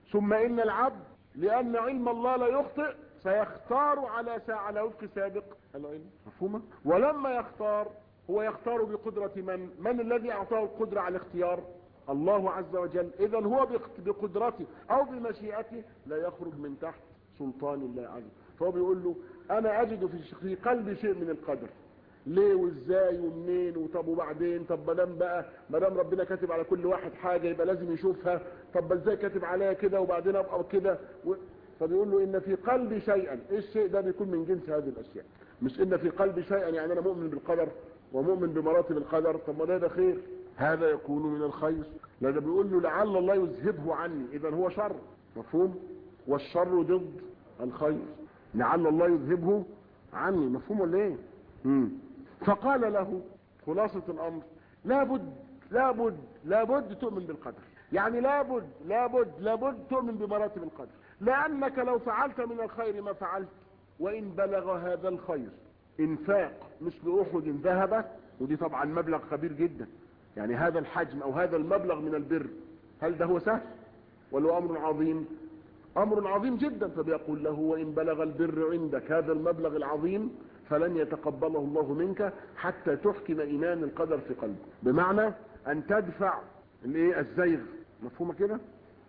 ثم ان العبد لان علم الله لا يخطئ سيختار على ساعة على وفق سابق العلم مفهومة ولما يختار هو يختار بقدرة من من الذي اعطاه القدرة على الاختيار الله عز وجل اذا هو بقدرته او بمشيئته لا يخرج من تحت سلطان الله عز وجل فهو بيقول له انا اجد في في قلبي شيء من القدر ليه وازاي ومنين وطب وبعدين طب ما دام بقى ما دام ربنا كاتب على كل واحد حاجه يبقى لازم يشوفها طب ازاي كاتب عليها كده وبعدين ابقى كده و... فبيقول له ان في قلبي شيئا ايه الشيء ده بيكون من جنس هذه الاشياء مش ان في قلبي شيئا يعني انا مؤمن بالقدر ومؤمن بمراتب القدر طب ما ده ده خير هذا يكون من الخير لا ده بيقول له لعل الله يذهبه عني اذا هو شر مفهوم والشر ضد الخير لعل الله يذهبه عني مفهوم ولا ايه مم. فقال له خلاصة الامر لابد لابد لابد تؤمن بالقدر يعني لابد لابد لابد تؤمن بمراتب القدر لانك لو فعلت من الخير ما فعلت وان بلغ هذا الخير انفاق مثل احد ذهب ودي طبعا مبلغ كبير جدا يعني هذا الحجم او هذا المبلغ من البر هل ده هو سهل ولا امر عظيم امر عظيم جدا فبيقول له وان بلغ البر عندك هذا المبلغ العظيم فلن يتقبله الله منك حتى تحكم ايمان القدر في قلبك بمعنى ان تدفع الايه الزيغ مفهومه كده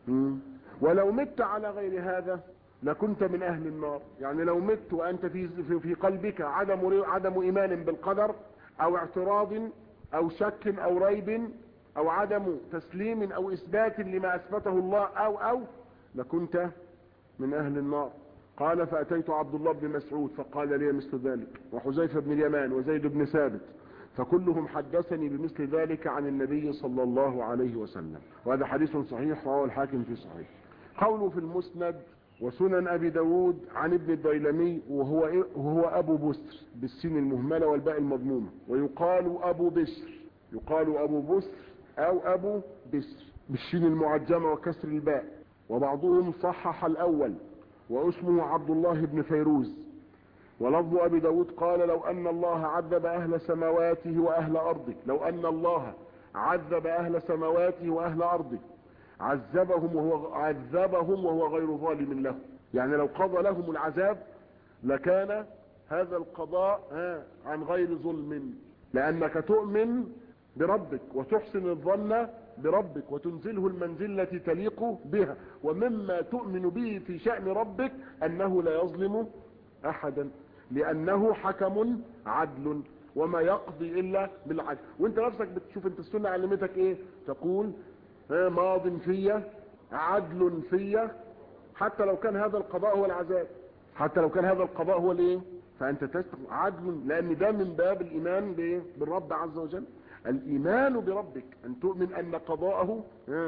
ولو مت على غير هذا لكنت من اهل النار يعني لو مت وانت في في قلبك عدم عدم ايمان بالقدر او اعتراض او شك او ريب او عدم تسليم او اثبات لما اثبته الله او او لكنت من اهل النار قال فاتيت عبد الله بن مسعود فقال لي مثل ذلك وحذيفه بن اليمان وزيد بن ثابت فكلهم حدثني بمثل ذلك عن النبي صلى الله عليه وسلم وهذا حديث صحيح رواه الحاكم في صحيح قوله في المسند وسنن ابي داود عن ابن الديلمي وهو, إيه وهو ابو بسر بالسين المهملة والباء المضمومة ويقال ابو بسر يقال ابو بسر او ابو بسر بالشين المعجمة وكسر الباء وبعضهم صحح الاول واسمه عبد الله بن فيروز ولفظ ابي داود قال لو ان الله عذب اهل سماواته واهل ارضه لو ان الله عذب اهل سماواته واهل ارضه عذبهم وهو عذبهم وهو غير ظالم له يعني لو قضى لهم العذاب لكان هذا القضاء عن غير ظلم لانك تؤمن بربك وتحسن الظن بربك وتنزله المنزل التي تليق بها ومما تؤمن به في شأن ربك انه لا يظلم احدا لانه حكم عدل وما يقضي الا بالعدل وانت نفسك بتشوف انت السنة علمتك ايه تقول ماض فيا عدل فيا حتى لو كان هذا القضاء هو العذاب حتى لو كان هذا القضاء هو الايه فانت تستقل عدل لان ده من باب الايمان بايه بالرب عز وجل الايمان بربك ان تؤمن ان قضاءه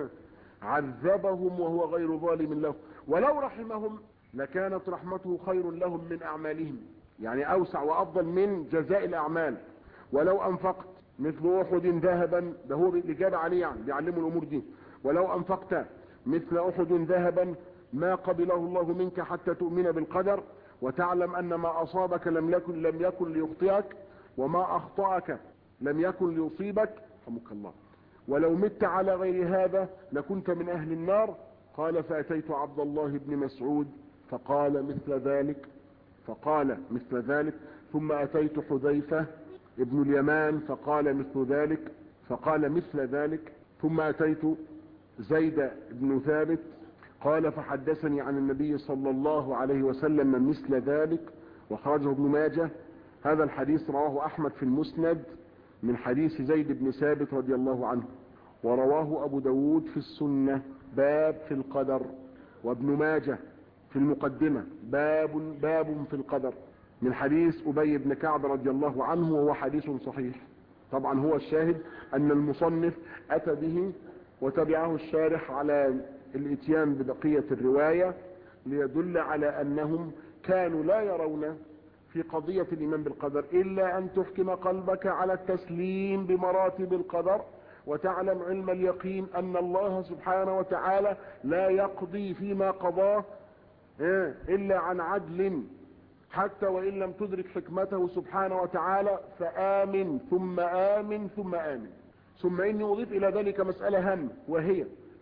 عذبهم وهو غير ظالم له ولو رحمهم لكانت رحمته خير لهم من اعمالهم يعني اوسع وافضل من جزاء الاعمال ولو انفقت مثل احد ذهبا ده هو الاجابه عليه يعني بيعلمه الامور دي ولو انفقت مثل احد ذهبا ما قبله الله منك حتى تؤمن بالقدر وتعلم ان ما اصابك لم يكن لم يكن ليخطئك وما اخطاك لم يكن ليصيبك رحمك الله ولو مت على غير هذا لكنت من اهل النار قال فاتيت عبد الله بن مسعود فقال مثل ذلك فقال مثل ذلك ثم اتيت حذيفه ابن اليمان فقال مثل ذلك فقال مثل ذلك ثم اتيت زيد بن ثابت قال فحدثني عن النبي صلى الله عليه وسلم مثل ذلك وخرجه ابن ماجه هذا الحديث رواه احمد في المسند من حديث زيد بن ثابت رضي الله عنه ورواه ابو داود في السنة باب في القدر وابن ماجه في المقدمة باب, باب في القدر من حديث أبي بن كعب رضي الله عنه وهو حديث صحيح طبعا هو الشاهد أن المصنف أتى به وتبعه الشارح على الاتيان ببقية الرواية ليدل على أنهم كانوا لا يرون في قضية الإيمان بالقدر إلا أن تحكم قلبك على التسليم بمراتب القدر وتعلم علم اليقين أن الله سبحانه وتعالى لا يقضي فيما قضاه إلا عن عدل حتى وإن لم تدرك حكمته سبحانه وتعالى فآمن ثم آمن ثم آمن ثم إني أضيف إلى ذلك مسألة هامة وهي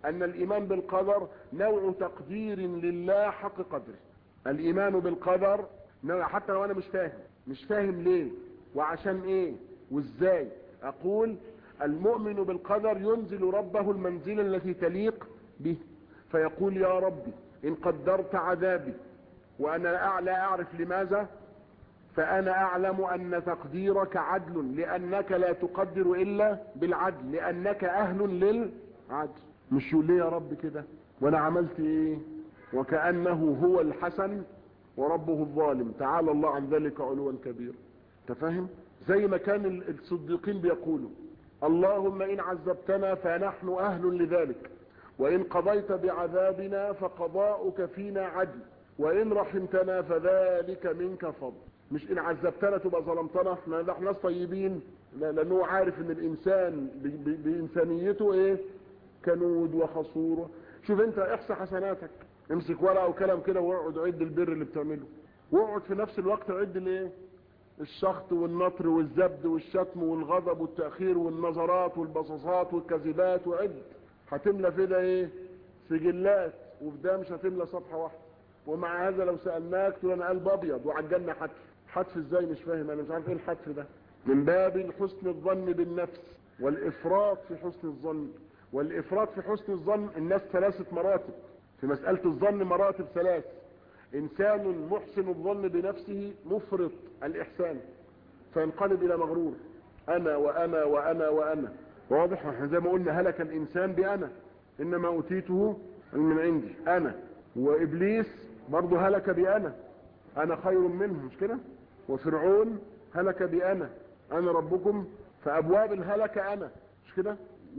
ان الايمان بالقدر نوع تقدير لله حق قدره الايمان بالقدر نوع حتى لو انا مش فاهم مش فاهم ليه وعشان ايه وازاي اقول المؤمن بالقدر ينزل ربه المنزلة التي تليق به فيقول يا ربي ان قدرت عذابي وانا لا اعرف لماذا فانا اعلم ان تقديرك عدل لانك لا تقدر الا بالعدل لانك اهل للعدل مش يقول لي يا رب كده وانا عملت ايه وكأنه هو الحسن وربه الظالم تعالى الله عن ذلك علوا كبيرا تفهم زي ما كان الصديقين بيقولوا اللهم ان عذبتنا فنحن اهل لذلك وان قضيت بعذابنا فقضاؤك فينا عدل وان رحمتنا فذلك منك فضل مش ان عذبتنا تبقى ظلمتنا احنا نحن ناس طيبين لانه عارف ان الانسان بانسانيته ايه كنود وخصور شوف انت احصى حسناتك امسك ورقه وكلام كده واقعد عد البر اللي بتعمله واقعد في نفس الوقت عد الايه الشخط والنطر والزبد والشتم والغضب والتأخير والنظرات والبصصات والكذبات وعد هتملى في ده ايه سجلات وفي ده مش هتملى صفحة واحدة ومع هذا لو سألناك تقول انا قلب ابيض وعجلنا حتف حتف ازاي مش فاهم انا مش عارف ايه الحتف ده من باب حسن الظن بالنفس والافراط في حسن الظن والافراط في حسن الظن الناس ثلاثة مراتب في مسألة الظن مراتب ثلاث انسان محسن الظن بنفسه مفرط الاحسان فينقلب الى مغرور انا وانا وانا وانا واضح احنا زي ما قلنا هلك الانسان بانا انما اوتيته من عندي انا وابليس برضه هلك بانا انا خير منه مش كده وفرعون هلك بانا انا ربكم فابواب الهلك انا مش كده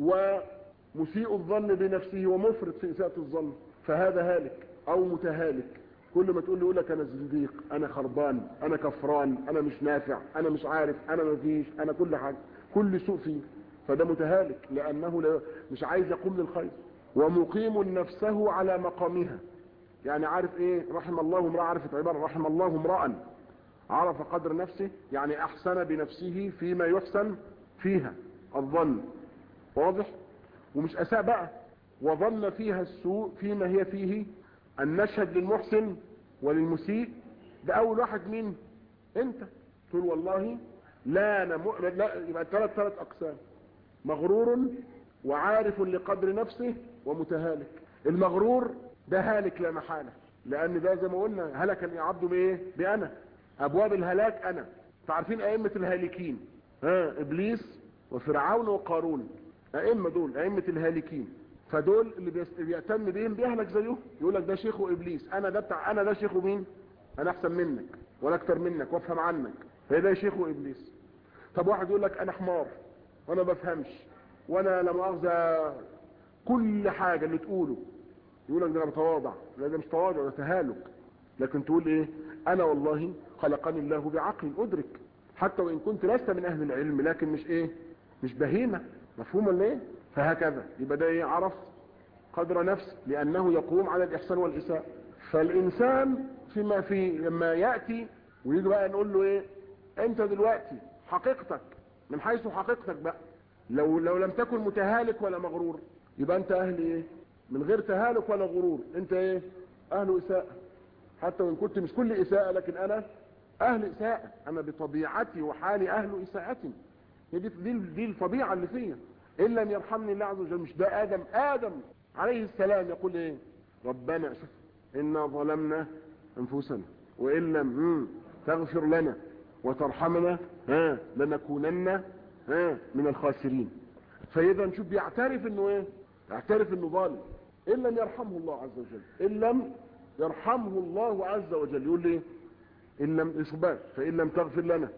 ومسيء الظن بنفسه ومفرط في اساءة الظن فهذا هالك او متهالك كل ما تقول لي يقول لك انا زنديق انا خربان انا كفران انا مش نافع انا مش عارف انا مفيش انا كل حاجه كل سوء فيه فده متهالك لانه لا مش عايز يقوم للخير ومقيم نفسه على مقامها يعني عارف ايه رحم الله امرأة عرفت عبارة رحم الله امرأ عرف قدر نفسه يعني احسن بنفسه فيما يحسن فيها الظن واضح ومش اساء بقى وظن فيها السوء فيما هي فيه ان نشهد للمحسن وللمسيء ده اول واحد مين انت تقول والله لا انا م... لا يبقى ثلاث ثلاث اقسام مغرور وعارف لقدر نفسه ومتهالك المغرور ده هالك لا محاله لان ده زي ما قلنا هلك العبد بايه بانا ابواب الهلاك انا تعرفين ائمه الهالكين ها ابليس وفرعون وقارون ائمه دول ائمه الهالكين فدول اللي بيهتم بيهم بيهلك زيهم يقول لك ده شيخه ابليس انا ده بتاع انا ده شيخه مين انا احسن منك ولا اكتر منك وافهم عنك هي ده شيخه ابليس طب واحد يقول لك انا حمار وانا ما بفهمش وانا لا مؤاخذه كل حاجه اللي تقوله يقول لك ده انا بتواضع لا ده مش تواضع ده تهالك لكن تقول ايه انا والله خلقني الله بعقل ادرك حتى وان كنت لست من اهل العلم لكن مش ايه مش بهيمه مفهوم ولا ايه فهكذا يبقى ده ايه عرف قدر نفس لانه يقوم على الاحسان والاساءه فالانسان فيما في لما ياتي ويجي بقى نقول له ايه انت دلوقتي حقيقتك من حيث حقيقتك بقى لو لو لم تكن متهالك ولا مغرور يبقى انت اهل ايه من غير تهالك ولا غرور انت ايه اهل اساءه حتى وان كنت مش كل اساءه لكن انا اهل اساءه انا بطبيعتي وحالي اهل اساءه هي دي دي, دي الطبيعه اللي فيا ان لم يرحمني الله عز وجل مش ده ادم ادم عليه السلام يقول ايه ربنا شوف انا ظلمنا انفسنا وان لم تغفر لنا وترحمنا ها لنكونن ها من الخاسرين فاذا نشوف بيعترف انه ايه يعترف انه ظالم ان لم يرحمه الله عز وجل ان لم يرحمه الله عز وجل يقول لي ان لم شباب فان لم تغفر لنا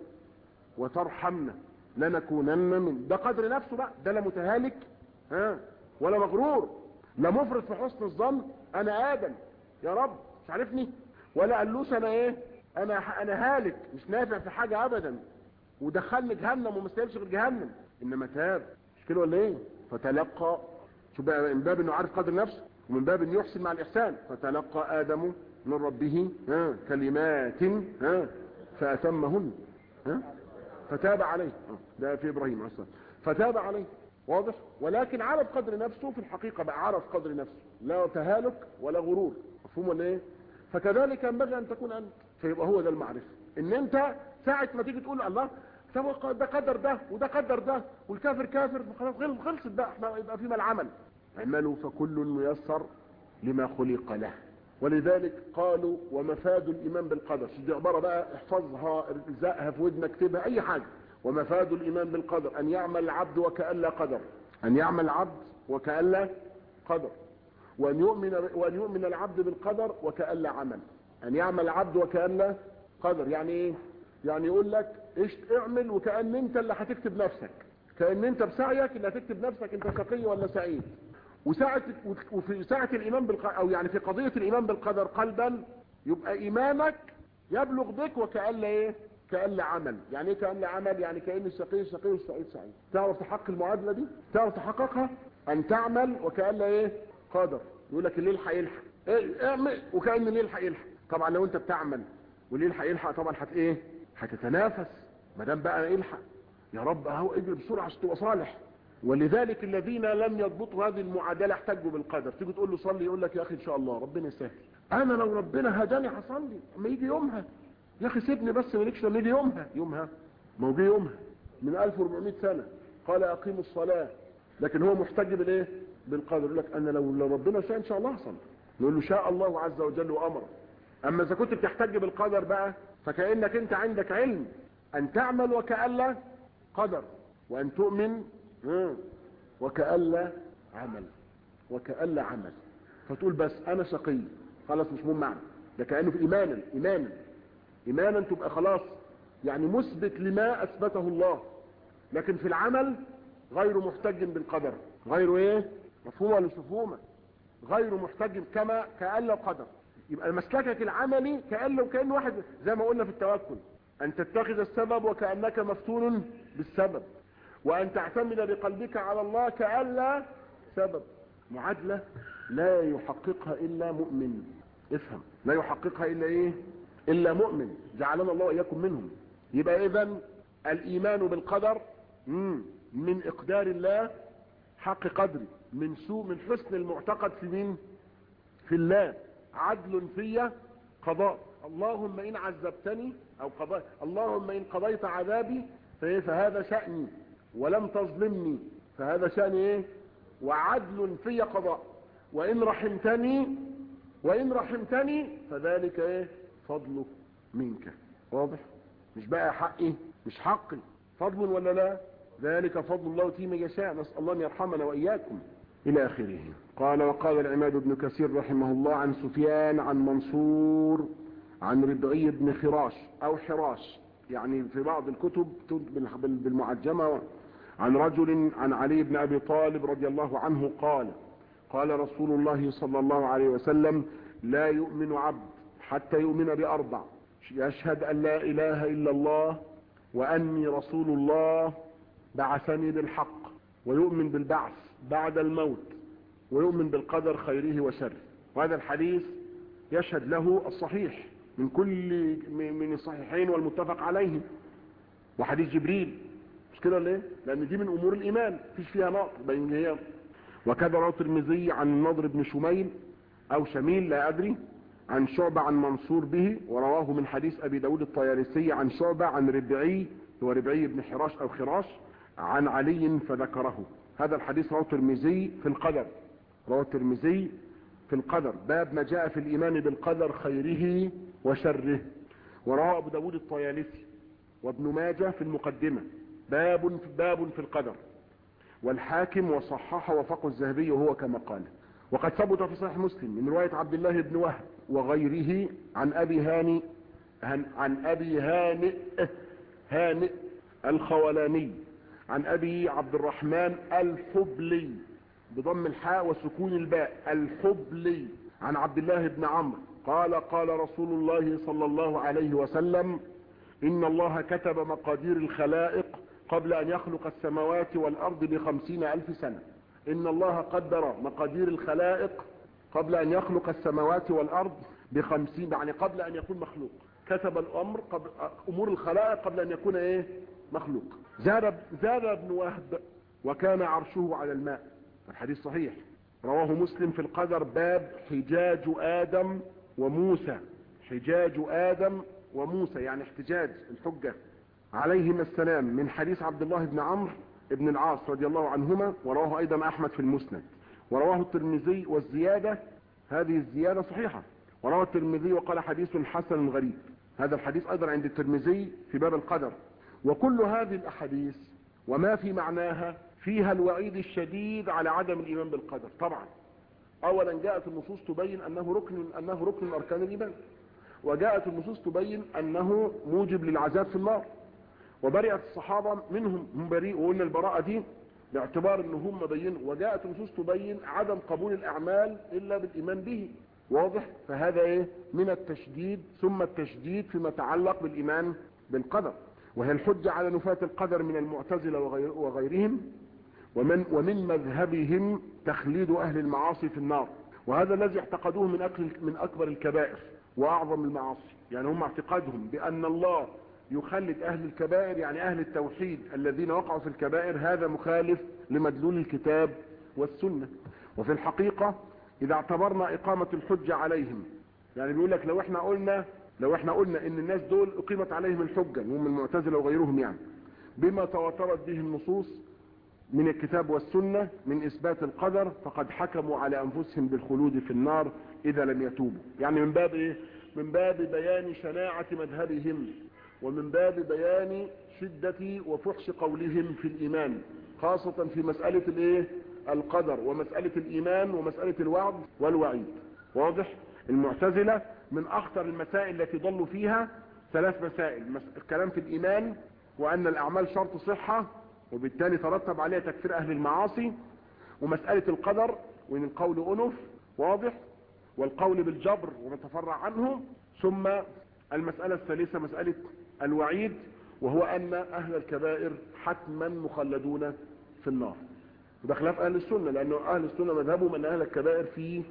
وترحمنا لنكونن من ده قدر نفسه بقى ده لا متهالك ها ولا مغرور لا مفرط في حسن الظن انا ادم يا رب مش عارفني ولا قالوش انا ايه انا انا هالك مش نافع في حاجه ابدا ودخلني جهنم وما استاهلش غير جهنم انما تاب مش كده ولا ايه فتلقى شو بقى من باب انه عارف قدر نفسه ومن باب انه يحسن مع الاحسان فتلقى ادم من ربه ها كلمات ها فاتمهن ها فتاب عليه ده في ابراهيم عليه السلام فتاب عليه واضح ولكن عرف قدر نفسه في الحقيقة بقى عرف قدر نفسه لا تهالك ولا غرور مفهوم ولا ايه فكذلك ينبغي ان تكون انت فيبقى هو ده المعرفة ان انت ساعة ما تيجي تقول الله طب ده قدر ده وده قدر ده والكافر كافر خلاص خلصت بقى احنا يبقى فيما العمل اعملوا فكل ميسر لما خلق له ولذلك قالوا ومفاد الايمان بالقدر دي عباره بقى احفظها الزقها في ودنك اكتبها اي حاجه ومفاد الايمان بالقدر ان يعمل العبد وكأن لا قدر ان يعمل العبد وكأن لا قدر وان يؤمن وان يؤمن العبد بالقدر وكأن لا عمل ان يعمل العبد وكأن لا قدر يعني ايه يعني يقول لك ايش اعمل وكأن انت اللي هتكتب نفسك كأن انت بسعيك اللي هتكتب نفسك انت شقي ولا سعيد وساعة وفي ساعة الإيمان بالقدر أو يعني في قضية الإيمان بالقدر قلبا يبقى إيمانك يبلغ بك وكأن لا إيه؟ كأن لا عمل يعني إيه كأن لا عمل يعني كأن الشقي شقي والسعيد سعيد تعرف تحقق المعادلة دي تعرف تحققها أن تعمل وكأن لا إيه قدر يقول لك الليل هيلحق إيه اعمل وكأن الليل هيلحق طبعا لو أنت بتعمل والليل هيلحق طبعا هت إيه هتتنافس ما دام بقى يلحق يا رب اهو اجري بسرعه عشان تبقى صالح ولذلك الذين لم يضبطوا هذه المعادله احتجوا بالقدر تيجي تقول له صلي يقول لك يا اخي ان شاء الله ربنا يسهل انا لو ربنا هداني هصلي اما يجي يومها يا اخي سيبني بس مالكش لما يجي يومها يومها ما هو جه يومها من 1400 سنه قال اقيموا الصلاه لكن هو محتج بالايه بالقدر يقول لك انا لو لو ربنا شاء ان شاء الله هصلي نقول له شاء الله عز وجل وامر اما اذا كنت بتحتج بالقدر بقى فكانك انت عندك علم ان تعمل وكأن قدر وان تؤمن وكأن عمل وكأن عمل فتقول بس انا شقي خلاص مش مهم معنى ده كأنه في ايمانا ايمانا ايمانا تبقى خلاص يعني مثبت لما اثبته الله لكن في العمل غير محتج بالقدر غير ايه مفهومه ولا مش مفهومه غير محتج كما كأن لو قدر يبقى مسلكك العملي كأن لو كأن واحد زي ما قلنا في التوكل ان تتخذ السبب وكأنك مفتون بالسبب وان تعتمد بقلبك على الله كأن لا سبب معادلة لا يحققها الا مؤمن افهم لا يحققها الا ايه الا مؤمن جعلنا الله واياكم منهم يبقى اذا الايمان بالقدر من اقدار الله حق قدري من سوء من حسن المعتقد في مين في الله عدل في قضاء اللهم ان عذبتني او قضاء اللهم ان قضيت عذابي فهذا شأني ولم تظلمني فهذا شأني ايه وعدل في قضاء وان رحمتني وان رحمتني فذلك ايه فضل منك واضح مش بقى حقي مش حقي فضل ولا لا ذلك فضل الله يؤتيه من يشاء نسال الله ان يرحمنا واياكم الى اخره قال وقال العماد بن كثير رحمه الله عن سفيان عن منصور عن ربعي بن خراش او حراش يعني في بعض الكتب بالمعجمة عن رجل عن علي بن ابي طالب رضي الله عنه قال قال رسول الله صلى الله عليه وسلم لا يؤمن عبد حتى يؤمن باربع يشهد ان لا اله الا الله واني رسول الله بعثني بالحق ويؤمن بالبعث بعد الموت ويؤمن بالقدر خيره وشره وهذا الحديث يشهد له الصحيح من كل من الصحيحين والمتفق عليه وحديث جبريل مش كده ليه لان دي من امور الايمان مفيش فيها نقص بين هي وكذا رواه الترمذي عن النضر بن شميل او شميل لا ادري عن شعبة عن منصور به ورواه من حديث ابي داود الطيارسي عن شعبة عن ربعي هو ربعي بن حراش او خراش عن علي فذكره هذا الحديث رواه الترمذي في القدر رواه الترمذي في القدر باب ما جاء في الايمان بالقدر خيره وشره ورواه ابو داود الطيالسي وابن ماجه في المقدمة باب باب في القدر والحاكم وصحح وفق الذهبي وهو كما قال وقد ثبت في صحيح مسلم من رواية عبد الله بن وهب وغيره عن ابي هاني عن ابي هانئ هانئ الخولاني عن ابي عبد الرحمن الحبلي بضم الحاء وسكون الباء الحبلي عن عبد الله بن عمرو قال قال رسول الله صلى الله عليه وسلم ان الله كتب مقادير الخلائق قبل ان يخلق السماوات والارض بخمسين الف سنة ان الله قدر مقادير الخلائق قبل ان يخلق السماوات والارض بخمسين يعني قبل ان يكون مخلوق كتب الامر قبل امور الخلائق قبل ان يكون ايه مخلوق زاد زاد ابن وهب وكان عرشه على الماء الحديث صحيح رواه مسلم في القدر باب حجاج آدم وموسى حجاج آدم وموسى يعني احتجاج الحجة عليهما السلام من حديث عبد الله بن عمرو بن العاص رضي الله عنهما ورواه أيضا أحمد في المسند ورواه الترمذي والزيادة هذه الزيادة صحيحة ورواه الترمذي وقال حديث حسن غريب هذا الحديث أيضا عند الترمذي في باب القدر وكل هذه الأحاديث وما في معناها فيها الوعيد الشديد على عدم الإيمان بالقدر طبعا أولا جاءت النصوص تبين أنه ركن أنه ركن من أركان الإيمان وجاءت النصوص تبين أنه موجب للعذاب في النار وبرئت الصحابة منهم هم بريء وقلنا البراءة دي باعتبار ان هم بينوا وجاءت النصوص تبين عدم قبول الاعمال الا بالايمان به واضح فهذا ايه من التشديد ثم التشديد فيما يتعلق بالايمان بالقدر وهي الحجة على نفاة القدر من المعتزلة وغير وغيرهم ومن, ومن مذهبهم تخليد اهل المعاصي في النار وهذا الذي اعتقدوه من, أكل من اكبر الكبائر واعظم المعاصي يعني هم اعتقادهم بان الله يخلد اهل الكبائر يعني اهل التوحيد الذين وقعوا في الكبائر هذا مخالف لمدلول الكتاب والسنة وفي الحقيقة اذا اعتبرنا اقامة الحجة عليهم يعني بيقول لك لو احنا قلنا لو احنا قلنا ان الناس دول اقيمت عليهم الحجة هم المعتزلة وغيرهم يعني بما تواترت به النصوص من الكتاب والسنة من اثبات القدر فقد حكموا على انفسهم بالخلود في النار اذا لم يتوبوا يعني من باب ايه من باب بيان شناعة مذهبهم ومن باب بيان شدة وفحش قولهم في الإيمان خاصة في مسألة الايه القدر ومسألة الإيمان ومسألة الوعد والوعيد واضح المعتزلة من أخطر المسائل التي ضلوا فيها ثلاث مسائل الكلام في الإيمان وأن الأعمال شرط صحة وبالتالي ترتب عليها تكفير أهل المعاصي ومسألة القدر وإن القول أنف واضح والقول بالجبر وما تفرع عنه ثم المسألة الثالثة مسألة الوعيد وهو ان اهل الكبائر حتما مخلدون في النار وده خلاف اهل السنة لانه اهل السنة مذهبهم ان اهل الكبائر في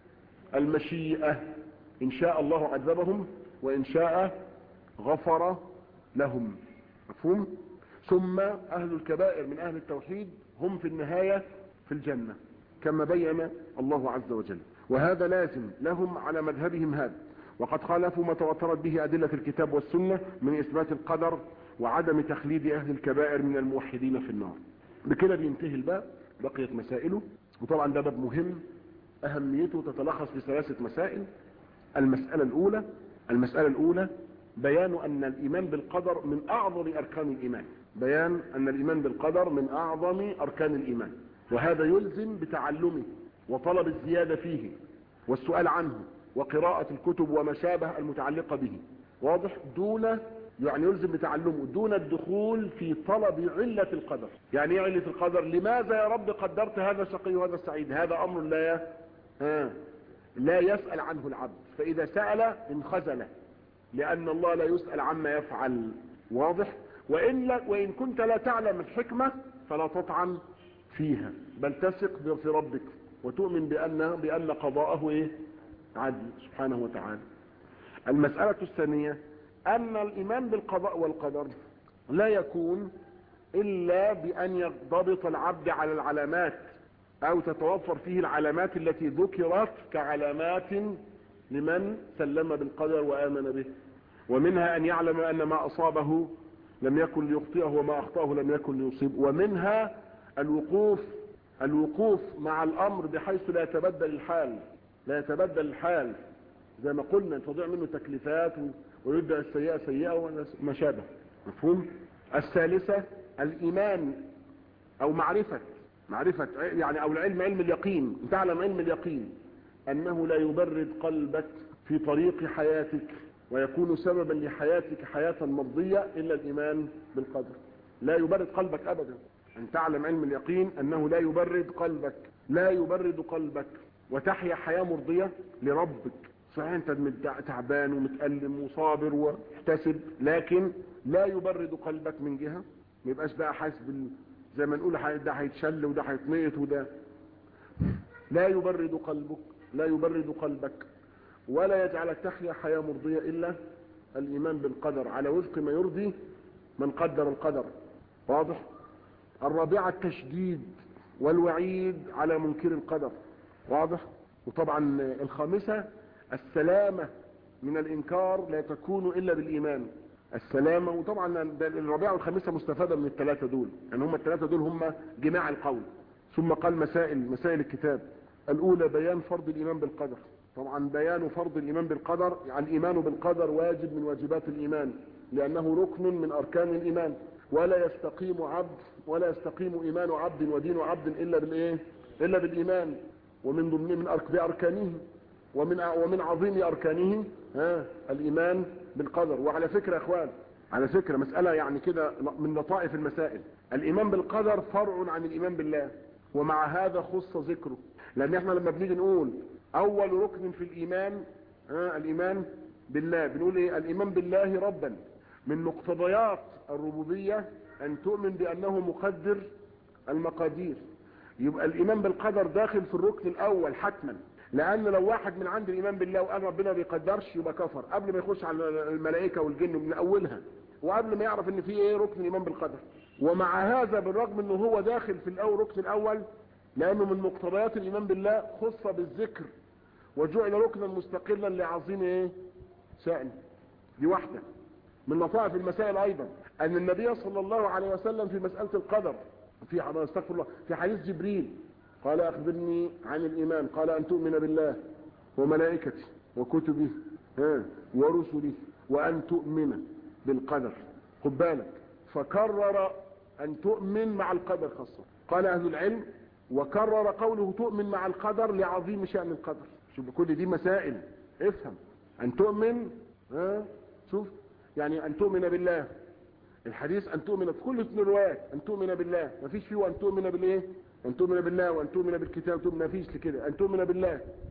المشيئة ان شاء الله عذبهم وان شاء غفر لهم مفهوم ثم اهل الكبائر من اهل التوحيد هم في النهاية في الجنة كما بين الله عز وجل وهذا لازم لهم على مذهبهم هذا وقد خالفوا ما تواترت به أدلة الكتاب والسنة من إثبات القدر وعدم تخليد أهل الكبائر من الموحدين في النار بكده بينتهي الباب بقيت مسائله وطبعا ده باب مهم أهميته تتلخص في ثلاثة مسائل المسألة الأولى المسألة الأولى بيان أن الإيمان بالقدر من أعظم أركان الإيمان بيان أن الإيمان بالقدر من أعظم أركان الإيمان وهذا يلزم بتعلمه وطلب الزيادة فيه والسؤال عنه وقراءة الكتب وما شابه المتعلقة به واضح دون يعني يلزم بتعلمه دون الدخول في طلب علة القدر يعني ايه علة القدر لماذا يا رب قدرت هذا شقي وهذا سعيد هذا امر لا ها لا يسأل عنه العبد فاذا سأل انخزل لان الله لا يسأل عما يفعل واضح وإن, لا وإن كنت لا تعلم الحكمة فلا تطعن فيها بل تثق في ربك وتؤمن بأن, بأن قضاءه إيه؟ عدل سبحانه وتعالى المسألة الثانية أن الإيمان بالقضاء والقدر لا يكون إلا بأن يضبط العبد على العلامات أو تتوفر فيه العلامات التي ذكرت كعلامات لمن سلم بالقدر وآمن به ومنها أن يعلم أن ما أصابه لم يكن ليخطئه وما أخطأه لم يكن ليصيب ومنها الوقوف الوقوف مع الأمر بحيث لا يتبدل الحال لا يتبدل الحال زي ما قلنا تضيع منه تكليفات ويبدأ السيئة سيئة وما شابه مفهوم الثالثة الإيمان أو معرفة معرفة يعني أو العلم علم اليقين تعلم علم اليقين أنه لا يبرد قلبك في طريق حياتك ويكون سببا لحياتك حياة مرضية إلا الإيمان بالقدر لا يبرد قلبك أبدا أن تعلم علم اليقين أنه لا يبرد قلبك لا يبرد قلبك وتحيا حياة مرضية لربك صحيح انت تعبان ومتألم وصابر ومحتسب لكن لا يبرد قلبك من جهة ما يبقاش بقى حاسس بال زي ما نقول ده هيتشل وده هيتنيط وده لا يبرد قلبك لا يبرد قلبك ولا يجعلك تحيا حياة مرضية إلا الإيمان بالقدر على وفق ما يرضي من قدر القدر واضح الرابعة التشديد والوعيد على منكر القدر واضح وطبعا الخامسة السلامة من الإنكار لا تكون إلا بالإيمان السلامة وطبعا الرابعة والخامسة مستفادة من الثلاثة دول يعني هم الثلاثة دول هم جماع القول ثم قال مسائل مسائل الكتاب الأولى بيان فرض الإيمان بالقدر طبعا بيان فرض الإيمان بالقدر يعني الإيمان بالقدر واجب من واجبات الإيمان لأنه ركن من أركان الإيمان ولا يستقيم عبد ولا يستقيم إيمان عبد ودين عبد إلا بالإيه إلا بالإيمان ومن ضمن من أرك بأركانه ومن ومن عظيم أركانه ها الإيمان بالقدر وعلى فكرة يا إخوان على فكرة مسألة يعني كده من لطائف المسائل الإيمان بالقدر فرع عن الإيمان بالله ومع هذا خص ذكره لأن احنا لما بنيجي نقول أول ركن في الإيمان ها الإيمان بالله بنقول إيه الإيمان بالله ربا من مقتضيات الربوبية أن تؤمن بأنه مقدر المقادير يبقى الإيمان بالقدر داخل في الركن الأول حتما لأن لو واحد من عند الإيمان بالله وقال ربنا بيقدرش يبقى كفر قبل ما يخش على الملائكة والجن من أولها وقبل ما يعرف ان في ايه ركن الإيمان بالقدر ومع هذا بالرغم انه هو داخل في الأول ركن الأول لأنه من مقتضيات الإيمان بالله خص بالذكر وجعل ركنا مستقلا لعظيم ايه شأن دي واحدة من لطائف المسائل ايضا ان النبي صلى الله عليه وسلم في مسألة القدر في استغفر الله في حديث جبريل قال اخبرني عن الايمان قال ان تؤمن بالله وملائكته وكتبه ها ورسله وان تؤمن بالقدر خد بالك فكرر ان تؤمن مع القدر خاصة قال اهل العلم وكرر قوله تؤمن مع القدر لعظيم شأن القدر شوف كل دي مسائل افهم ان تؤمن ها شوف يعني ان تؤمن بالله الحديث ان تؤمن في كل اثنين روايات ان تؤمن بالله مفيش فيه وان تؤمن بالايه ان تؤمن بالله وان تؤمن بالكتاب تؤمن مفيش لكده ان تؤمن بالله